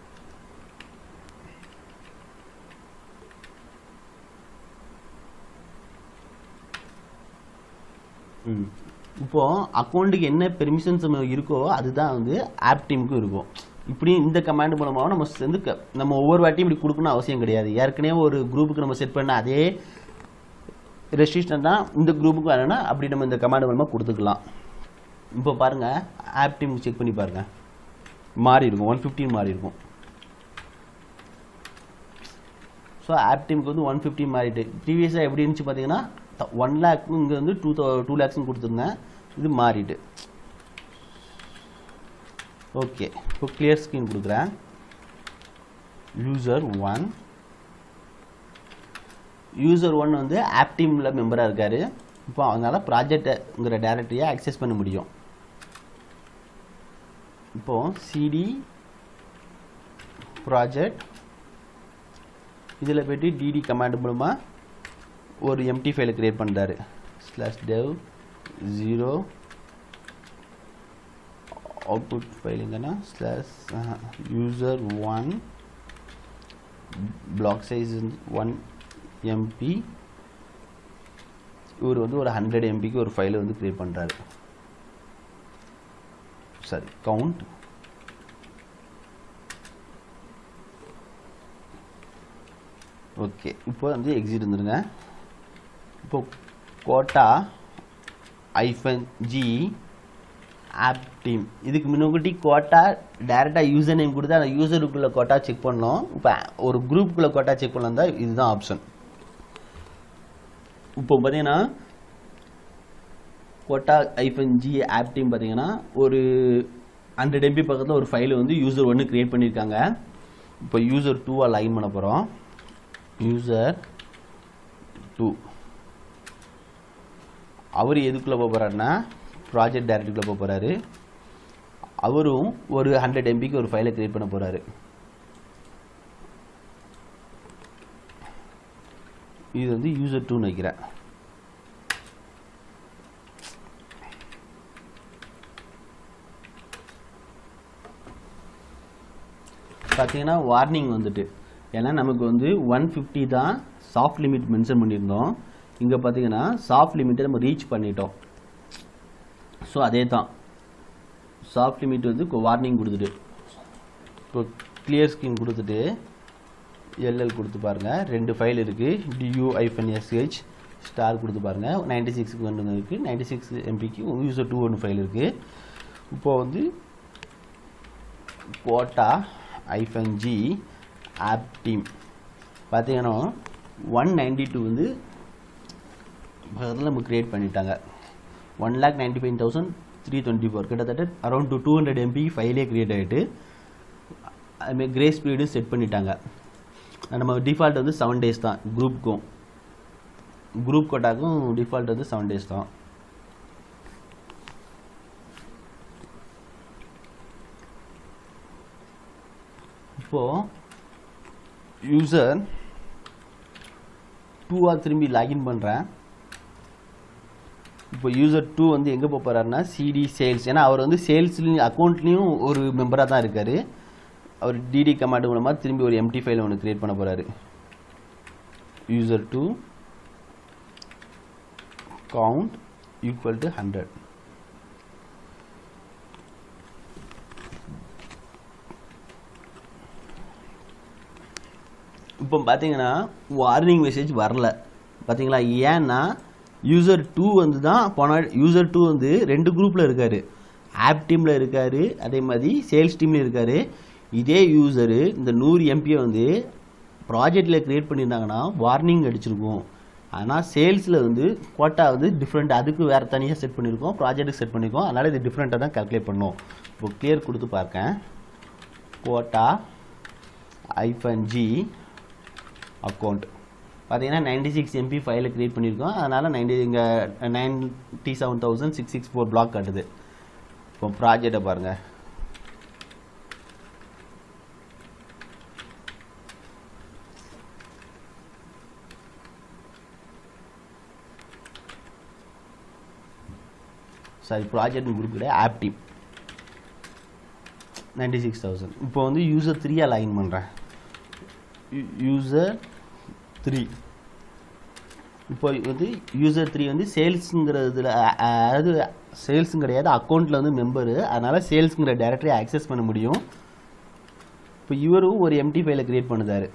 ம் இப்போ அக்கௌண்ட்டுக்கு என்ன பெர்மிஷன்ஸ் இருக்கோ அதுதான் வந்து ஆப் டீமுக்கும் இருக்கும் இப்படி இந்த கமாண்ட் மூலமாக நம்ம வந்து க- நம்ம ஒவ்வொரு வாட்டியும் இப்படி கொடுக்கணும் அவசியம் கிடையாது ஏற்கனவே ஒரு குரூப்புக்கு நம்ம செட் பண்ண அதே ரெஸ்ட்ரிக்ஷன் தான் இந்த குரூப்புக்கு வேணும்னா அப்படி நம்ம இந்த கமாண்ட் மூலமாக கொடுத்துக்கலாம் இப்போ பாருங்க ஆப் டீமுக்கு செக் பண்ணி பாருங்க மாறி இருக்கும் ஒன் ஃபிஃப்டின் மாறி இருக்கும் ஸோ ஆப் டீமுக்கு வந்து ஒன் ஃபிஃப்டி மாறிட்டு ப்ரீவியஸாக எப்படி இருந்துச்சு பார்த்தீங்கன்னா ஒன் லேக்கும் இங்கே வந்து டூ தௌ டூ லேக்ஸ்னு கொடுத்துருந்தேன் இது மாறிட்டு ஓகே இப்போ கிளியர் ஸ்க்ரீன் கொடுக்குறேன் யூசர் ஒன் யூசர் ஒன் வந்து ஆப் டீமில் மெம்பராக இருக்கார் இப்போ அதனால் ப்ராஜெக்ட்டுங்கிற டேரக்டரியை அக்சஸ் பண்ண முடியும் இப்போ சிடி ப்ராஜெக்ட் இதில் போய்ட்டு டிடி கமாண்ட் மூலமாக ஒரு எம்டி ஃபைலை கிரியேட் பண்ணுறாரு slash dev zero output file எங்கன்னா slash user one block size one MB இவர் வந்து ஒரு ஹண்ட்ரட் எம்பிக்கு ஒரு ஃபைலை வந்து கிரியேட் பண்ணுறாரு சாரி கவுண்ட் ஓகே இப்போ வந்து எக்ஸிட் இருந்துருங்க இப்போ quota hyphen g app team இதுக்கு முன்னாடி கோட்டா டேரெக்டாக யூசர் நேம் கொடுத்து அந்த யூசருக்குள்ளே கோட்டா செக் பண்ணோம் இப்போ ஒரு குரூப்புக்குள்ளே கோட்டா செக் பண்ணலாம் தான் இதுதான் ஆப்ஷன் இப்போ பார்த்தீங்கன்னா quota hyphen g app team பார்த்தீங்கன்னா ஒரு ஹண்ட்ரட் எம்பி பக்கத்தில் ஒரு ஃபைல் வந்து யூசர் ஒன்று கிரியேட் பண்ணியிருக்காங்க இப்போ யூசர் டூவாக லைன் பண்ண போகிறோம் யூசர் டூ அவர் எதுக்குள்ளே போக போகிறாருன்னா ப்ராஜெக்ட் டைரக்டருக்குள்ளே போக போகிறாரு அவரும் ஒரு ஹண்ட்ரட் எம்பிக்கு ஒரு ஃபைலை கிரியேட் பண்ண போகிறாரு இது வந்து யூசர் டூன்னு வைக்கிறேன் பார்த்தீங்கன்னா வார்னிங் வந்துட்டு ஏன்னா நமக்கு வந்து ஒன் ஃபிஃப்டி தான் சாஃப்ட் லிமிட் மென்ஷன் பண்ணியிருந்தோம் இங்கே பார்த்தீங்கன்னா சாஃப்ட் லிமிட்டை நம்ம ரீச் பண்ணிட்டோம் ஸோ அதே தான் சாஃப்ட் லிமிட் வந்து வார்னிங் கொடுத்துட்டு இப்போ கிளியர் ஸ்கிரீன் கொடுத்துட்டு எல்எல் கொடுத்து பாருங்கள் ரெண்டு ஃபைல் இருக்குது டியூ ஐஃபன் எஸ்ஹெச் ஸ்டார் கொடுத்து பாருங்கள் நைன்டி சிக்ஸுக்கு ஒன்று இருக்குது நைன்டி சிக்ஸ் எம்பிக்கு யூசர் டூ ஒன்று ஃபைல் இருக்குது இப்போது வந்து quota hyphen g app team பார்த்தீங்கன்னா ஒன் நைன்டி டூ வந்து பக்கத்தில் நம்ம கிரியேட் பண்ணிட்டாங்க one lakh ninety five thousand three twenty four கிட்டத்தட்ட around two two hundred MB ஃபைலே கிரியேட் ஆகிட்டு அதுமாதிரி கிரே ஸ்பீடும் செட் பண்ணிட்டாங்க நம்ம டிஃபால்ட் வந்து செவன் டேஸ் தான் குரூப்புக்கும் குரூப் கோட்டாக்கும் டிஃபால்ட் வந்து செவன் டேஸ் தான் இப்போது யூசர் டூவாக திரும்பி லாகின் பண்ணுறேன் இப்போ யூசர் டூ வந்து எங்கே போக போகிறாருன்னா சிடி சேல்ஸ் ஏன்னா அவர் வந்து சேல்ஸ்லையும் அக்கௌண்ட்லேயும் ஒரு மெம்பராக தான் இருக்கார் அவர் டிடி கமாண்ட் மூலமாக திரும்பி ஒரு எம்டி ஃபைல் ஒன்று கிரியேட் பண்ண போகிறாரு user two count equal to hundred இப்போ பார்த்தீங்கன்னா வார்னிங் மெசேஜ் வரல பார்த்தீங்களா ஏன்னா யூசர் டூ வந்து தான் போன யூசர் டூ வந்து ரெண்டு குரூப்பில் இருக்கார் ஆப் டீமில் இருக்கார் அதே மாதிரி சேல்ஸ் டீம்லையும் இருக்கார் இதே யூசரு இந்த நூறு எம்பியை வந்து ப்ராஜெக்டில் க்ரியேட் பண்ணியிருந்தாங்கன்னா வார்னிங் அடிச்சிருக்கும் ஆனால் சேல்ஸில் வந்து கோட்டா வந்து டிஃப்ரெண்ட் அதுக்கு வேறு தனியாக செட் பண்ணியிருக்கோம் ப்ராஜெக்ட்டுக்கு செட் பண்ணியிருக்கோம் அதனால் இது டிஃப்ரெண்ட்டாக தான் கால்குலேட் பண்ணோம் இப்போ கிளியர் கொடுத்து பார்க்கேன் கோட்டா ஐஃபன் ஜி அக்கௌண்ட் பார்த்தீங்கன்னா நைன்டி சிக்ஸ் எம்பி ஃபைலை க்ரியேட் பண்ணியிருக்கோம் அதனால் நைன்டி இங்கே ninety seven thousand six six four block காட்டுது இப்போ ப்ராஜெக்டை பாருங்கள் சாரி ப்ராஜெக்ட் குரூப் கிடையாது app team ninety six thousand இப்போ வந்து யூசர் த்ரீயாக லாகின் பண்ணுறேன் யூசர் த்ரீ இப்போ வந்து யூசர் த்ரீ வந்து சேல்ஸுங்கிறதுல அதாவது சேல்ஸும் கிடையாது அக்கௌண்ட்டில் வந்து மெம்பரு அதனால் சேல்ஸுங்கிற டேரக்டரி ஆக்சஸ் பண்ண முடியும் இப்போ இவரும் ஒரு எம்டி ஃபைலை கிரியேட் பண்ணுதாரு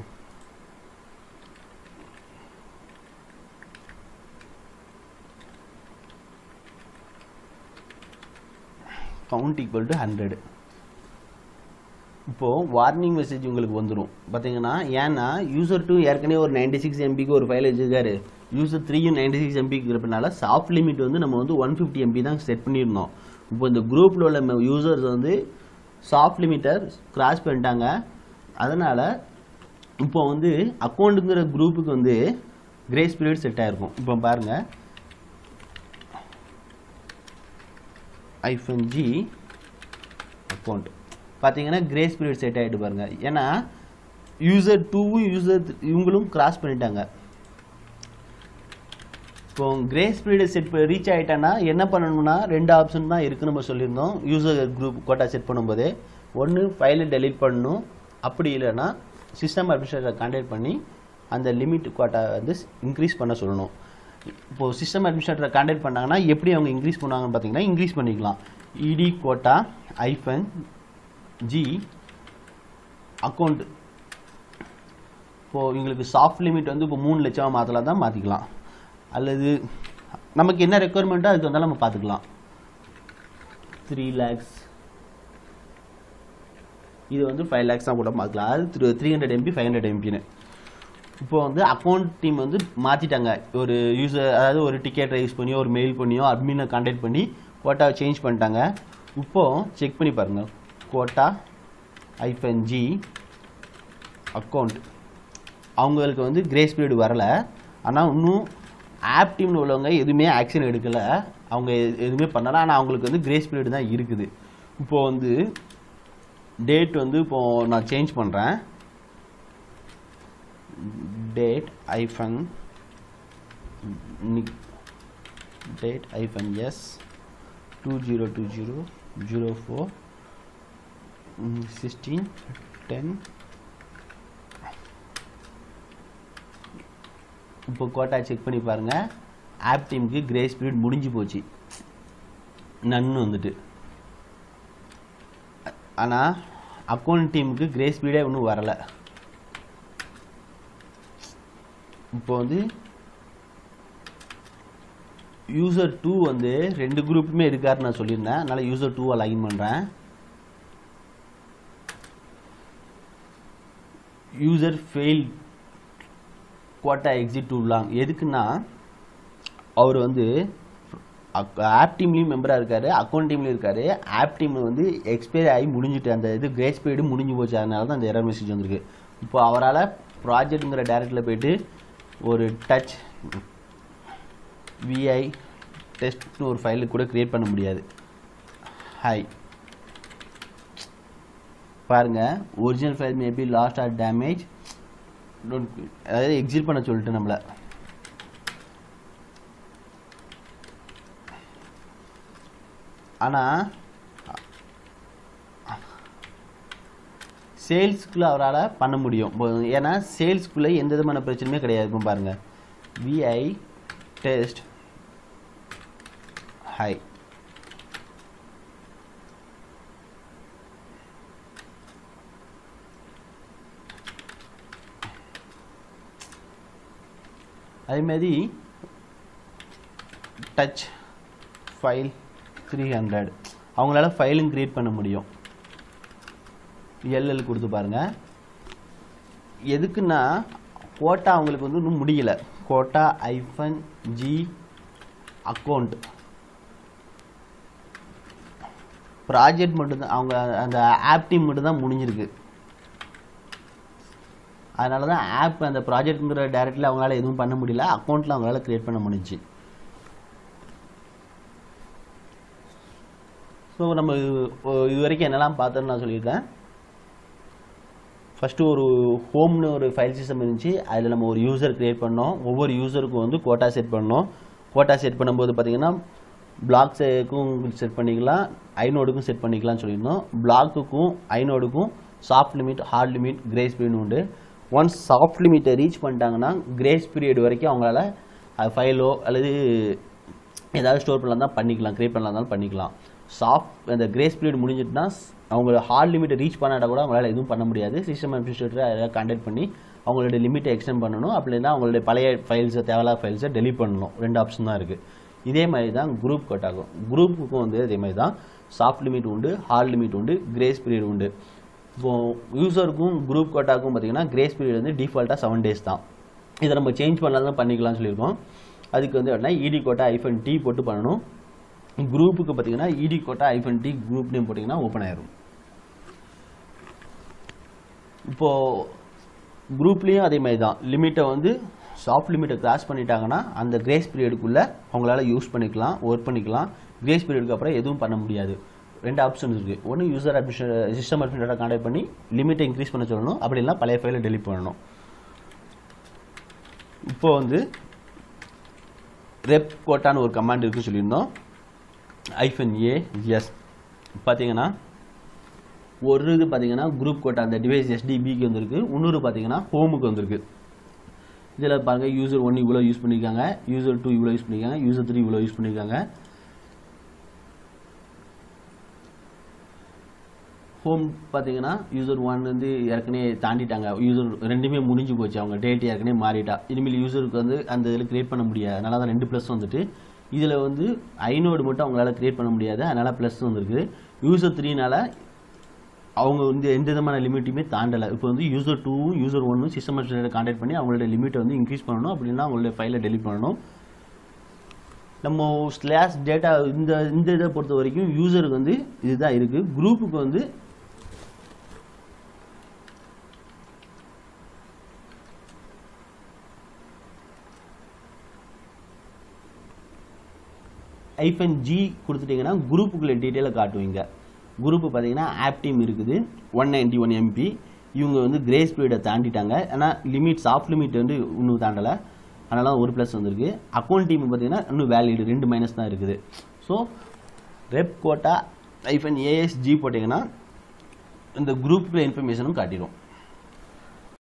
கவுண்ட் ஈக்குவல் டு ஹண்ட்ரட் இப்போது வார்னிங் மெசேஜ் உங்களுக்கு வந்துடும் பார்த்தீங்கன்னா ஏன்னா யூசர் டூ ஏற்கனவே ஒரு நைன்டி சிக்ஸ் எம்பிக்கு ஒரு ஃபைல் வச்சிருக்காரு யூசர் த்ரீயும் நைன்டி சிக்ஸ் எம்பிக்கு இருக்கிறதுனால சாஃப்ட் லிமிட் வந்து நம்ம வந்து ஒன் ஃபிஃப்டி எம்பி தான் செட் பண்ணியிருந்தோம் இப்போ இந்த குரூப்பில் உள்ள யூசர்ஸ் வந்து சாஃப்ட் லிமிட்டர் கிராஸ் பண்ணிட்டாங்க அதனால் இப்போ வந்து அக்கௌண்ட்டுங்கிற குரூப்புக்கு வந்து கிரேஸ் பீரியட் செட் ஆகிருக்கும் இப்போ பாருங்கள் ஐஃபன் ஜி அக்கௌண்ட் பார்த்தீங்கன்னா கிரேஸ் பீரியட் செட் ஆகிட்டு பாருங்க ஏன்னா யூசர் டூவும் யூசர் இவங்களும் கிராஸ் பண்ணிட்டாங்க இப்போ கிரேஸ் பீரியட் செட் ரீச் ஆகிட்டான்னா என்ன பண்ணணும்னா ரெண்டு ஆப்ஷன் தான் இருக்குன்னு நம்ம சொல்லியிருந்தோம் யூசர் குரூப் கோட்டா செட் பண்ணும்போது ஒன்று ஃபைலை டெலீட் பண்ணணும் அப்படி இல்லைன்னா சிஸ்டம் அட்மினிஸ்ட்ரேட்டரை கான்டாக்ட் பண்ணி அந்த லிமிட் கோட்டா வந்து இன்க்ரீஸ் பண்ண சொல்லணும் இப்போது சிஸ்டம் அட்மினிஸ்ட்ரேட்டரை கான்டாக்ட் பண்ணாங்கன்னா எப்படி அவங்க இன்க்ரீஸ் பண்ணுவாங்கன்னு பார்த்தீங்கன்னா இன்க்ரீஸ் பண்ணிக்கலாம் இடி கோட்டா ஐஃபன் ஜி அக்கௌண்ட் இப்போது எங்களுக்கு சாஃப்ட் லிமிட் வந்து இப்போ மூணு லட்சமாக மாற்றலாம் தான் மாற்றிக்கலாம் அல்லது நமக்கு என்ன ரெக்குவயர்மெண்ட்டோ அதுக்கு வந்தாலும் நம்ம பார்த்துக்கலாம் த்ரீ லேக்ஸ் இது வந்து ஃபைவ் லேக்ஸாக கூட பார்க்கலாம் அது three three hundred MB five hundred எம்பின்னு இப்போ வந்து அக்கௌண்ட் டீம் வந்து மாற்றிட்டாங்க ஒரு யூசர் அதாவது ஒரு டிக்கெட் ரைஸ் பண்ணியோ ஒரு மெயில் பண்ணியோ அட்மினை கான்டாக்ட் பண்ணி கோட்டாவை சேஞ்ச் பண்ணிட்டாங்க இப்போது செக் பண்ணி பாருங்கள் கோட்டா ஐஃபன் ஜி அக்கௌண்ட் அவங்களுக்கு வந்து கிரேஸ் பீரியட் வரலை ஆனால் இன்னும் ஆப் டீமில் உள்ளவங்க எதுவுமே ஆக்ஷன் எடுக்கலை அவங்க எ- எதுவுமே பண்ணலை ஆனால் அவங்களுக்கு வந்து கிரேஸ் பீரியட் தான் இருக்குது இப்போது வந்து டேட் வந்து இப்போது நான் சேஞ்ச் பண்ணுறேன் date hyphen date hyphen S two zero two zero zero four sixteen ten இப்போ கோட்டா செக் பண்ணி பாருங்கள் ஆப் டீமுக்கு கிரேஸ் பீரியட் முடிஞ்சு போச்சு நன்னு வந்துட்டு ஆனால் அக்கௌண்ட் டீமுக்கு கிரேஸ் பீரியடே இன்னும் வரலை இப்போ வந்து யூசர் டூ வந்து ரெண்டு குரூப்புமே இருக்காருன்னு நான் சொல்லியிருந்தேன் அதனால் யூசர் டூவை லைன் பண்ணுறேன் user fail quota exit too long எதுக்குன்னா அவர் வந்து ஆப் டீம்லேயும் மெம்பராக இருக்கார் அக்கௌண்ட் டீம்லேயும் இருக்கார் ஆப் டீமில் வந்து எக்ஸ்பைரி ஆகி முடிஞ்சிட்டு அந்த இது கிரேஸ் பீரியடு முடிஞ்சு போச்சு அதனால தான் அந்த எரர் மெசேஜ் வந்திருக்கு இப்போ அவரால் ப்ராஜெக்ட்டுங்கிற டேரக்டில் போயிட்டு ஒரு டச் விஐ டெஸ்ட்னு ஒரு ஃபைலுக்கு கூட க்ரியேட் பண்ண முடியாது ஹாய் பாருங்க original file maybe lost or damage don't அதாவது எக்ஸிட் பண்ண சொல்லிட்டு நம்மளை ஆனால் சேல்ஸ்க்குள்ளே அவரால் பண்ண முடியும் இப்போ ஏன்னா சேல்ஸ்க்குள்ளே எந்த விதமான பிரச்சனையுமே கிடையாது இப்போ பாருங்கள் விஐ டெஸ்ட் ஹை அதேமாரி டச் ஃபைல் த்ரீ ஹண்ட்ரட் அவங்களால ஃபைலும் க்ரியேட் பண்ண முடியும் எல்எல் கொடுத்து பாருங்க எதுக்குன்னா கோட்டா அவங்களுக்கு வந்து இன்னும் முடியல quota hyphen g account project மட்டும்தான் அவங்க அந்த ஆப் டீம் மட்டும்தான் முடிஞ்சிருக்கு அதனால தான் ஆப் அந்த ப்ராஜெக்ட்ங்கிற டேரக்டில் அவங்களால எதுவும் பண்ண முடியல அக்கௌண்ட்டில் அவங்களால க்ரியேட் பண்ண முடிஞ்சுச்சு ஸோ நம்ம இது இது வரைக்கும் என்னெல்லாம் பார்த்தோன்னு நான் சொல்லியிருக்கேன் ஃபஸ்ட்டு ஒரு ஹோம்னு ஒரு ஃபைல் சிஸ்டம் இருந்துச்சு அதில் நம்ம ஒரு யூசர் க்ரியேட் பண்ணோம் ஒவ்வொரு யூசருக்கும் வந்து கோட்டா செட் பண்ணோம் கோட்டா செட் பண்ணும்போது பார்த்தீங்கன்னா பிளாக்ஸுக்கும் செட் பண்ணிக்கலாம் ஐநோடுக்கும் செட் பண்ணிக்கலாம்னு சொல்லியிருந்தோம் பிளாக்குக்கும் ஐநோடுக்கும் soft limit hard limit grace period உண்டு ஒன்ஸ் சாஃப்ட் லிமிட்டை ரீச் பண்ணிட்டாங்கன்னா கிரேஸ் பீரியட் வரைக்கும் அவங்களால ஃபைலோ அல்லது ஏதாவது ஸ்டோர் பண்ணலாம் தான் பண்ணிக்கலாம் க்ரியேட் பண்ணலாம் இருந்தாலும் பண்ணிக்கலாம் சாஃப்ட் அந்த கிரேஸ் பீரியட் முடிஞ்சிட்டுனா அவங்களோட ஹார்ட் லிமிட்டை ரீச் பண்ணாட்டா கூட அவங்களால எதுவும் பண்ண முடியாது சிஸ்டம் அட்மினிஸ்ட்ரேட்டர் அதை கான்டாக்ட் பண்ணி அவங்களோட லிமிட்டை எக்ஸ்டெண்ட் பண்ணணும் அப்படி இல்லைன்னா அவங்களுடைய பழைய ஃபைல்ஸை தேவையில்லாத ஃபைல்ஸை டெலீட் பண்ணணும் ரெண்டு ஆப்ஷன் தான் இருக்குது இதே மாதிரி தான் குரூப் கட் ஆகும் குரூப்புக்கும் வந்து அதே மாதிரி தான் சாஃப்ட் லிமிட் உண்டு ஹார்ட் லிமிட் உண்டு கிரேஸ் பீரியட் உண்டு இப்போ யூசருக்கும் குரூப் கோட்டாக்கும் பார்த்தீங்கன்னா கிரேஸ் பீரியட் வந்து டிஃபால்ட்டாக செவன் டேஸ் தான் இதை நம்ம சேஞ்ச் பண்ணலாம் தான் பண்ணிக்கலாம்னு சொல்லியிருக்கோம் அதுக்கு வந்து அப்படின்னா இடி கோட்டா ஐஃபன் டி போட்டு பண்ணணும் குரூப்புக்கு பார்த்தீங்கன்னா இடி quota hyphen t group name போட்டிங்கன்னா ஓப்பன் ஆயிரும் இப்போது குரூப்லேயும் அதே மாதிரி தான் லிமிட்டை வந்து சாஃப்ட் லிமிட்டை கிராஸ் பண்ணிட்டாங்கன்னா அந்த கிரேஸ் பீரியடுக்குள்ளே அவங்களால யூஸ் பண்ணிக்கலாம் ஒர்க் பண்ணிக்கலாம் கிரேஸ் பீரியடுக்கு அப்புறம் எதுவும் பண்ண முடியாது ரெண்டு ஆப்ஷன்ஸ் இருக்குது ஒன்று யூசர் அட்மிஷன் சிஸ்டம் அட்மிஷனரை கான்டாக்ட் பண்ணி லிமிட்டை இன்க்ரீஸ் பண்ண சொல்லணும் அப்படி இல்லைனா பழைய ஃபைலை டெலிட் பண்ணணும் இப்போ வந்து ரெப் கோட்டான்னு ஒரு கமாண்ட் இருக்குன்னு சொல்லியிருந்தோம் ஐஃபன் ஏ எஸ் பார்த்தீங்கன்னா ஒரு இது பார்த்தீங்கன்னா குரூப் கோட்டா அந்த டிவைஸ் எஸ்டிபிக்கு வந்திருக்கு இன்னொரு பார்த்தீங்கன்னா ஹோமுக்கு வந்திருக்கு இதில் பாருங்கள் யூசர் ஒன் இவ்வளோ யூஸ் பண்ணியிருக்காங்க யூசர் டூ இவ்வளோ யூஸ் பண்ணியிருக்காங்க யூசர் த்ரீ இவ்வளோ யூஸ் பண்ணியிருக்காங்க ஹோம் பார்த்தீங்கன்னா யூசர் ஒன் வந்து ஏற்கனவே தாண்டிட்டாங்க யூசர் ரெண்டுமே முடிஞ்சு போச்சு அவங்க டேட் ஏற்கனவே மாறிட்டா இனிமேல் யூசருக்கு வந்து அந்த இதில் கிரியேட் பண்ண முடியாது அதனால தான் ரெண்டு ப்ளஸ் வந்துட்டு இதில் வந்து ஐநோடு மட்டும் அவங்களால கிரியேட் பண்ண முடியாது அதனால் ப்ளஸ் வந்திருக்கு யூசர் த்ரீனால அவங்க வந்து எந்த விதமான லிமிட்டையுமே தாண்டலை இப்போ வந்து யூசர் டூவும் யூசர் ஒன்னும் சிஸ்டம் அட்மினிஸ்ட்ரேட்டர் கான்டாக்ட் பண்ணி அவங்களோட லிமிட்டை வந்து இன்க்ரீஸ் பண்ணணும் அப்படின்னா அவங்களோட ஃபைலை டெலிட் பண்ணணும் நம்ம ஸ்லாஷ் டேட்டா இந்த இந்த இதை பொறுத்த வரைக்கும் யூசருக்கு வந்து இதுதான் இருக்குது குரூப்புக்கு வந்து ஐஃபன் ஜி கொடுத்துட்டிங்கன்னா குரூப்புக்குள்ள டீட்டெயிலை காட்டுவீங்க குரூப்பு பார்த்தீங்கன்னா ஆப் டீம் இருக்குது ஒன் நைன்டி ஒன் எம்பி இவங்க வந்து கிரேஸ் பீரியடை தாண்டிட்டாங்க ஆனால் லிமிட் சாஃப்ட் லிமிட் வந்து இன்னும் தாண்டலை அதனால ஒரு ப்ளஸ் வந்திருக்கு அக்கௌண்ட் டீம் பார்த்தீங்கன்னா இன்னும் வேலிடு ரெண்டு மைனஸ் தான் இருக்குது so rep quota hyphen ASG போட்டிங்கன்னா இந்த குரூப்புக்குள்ள இன்ஃபர்மேஷனும் காட்டிடும்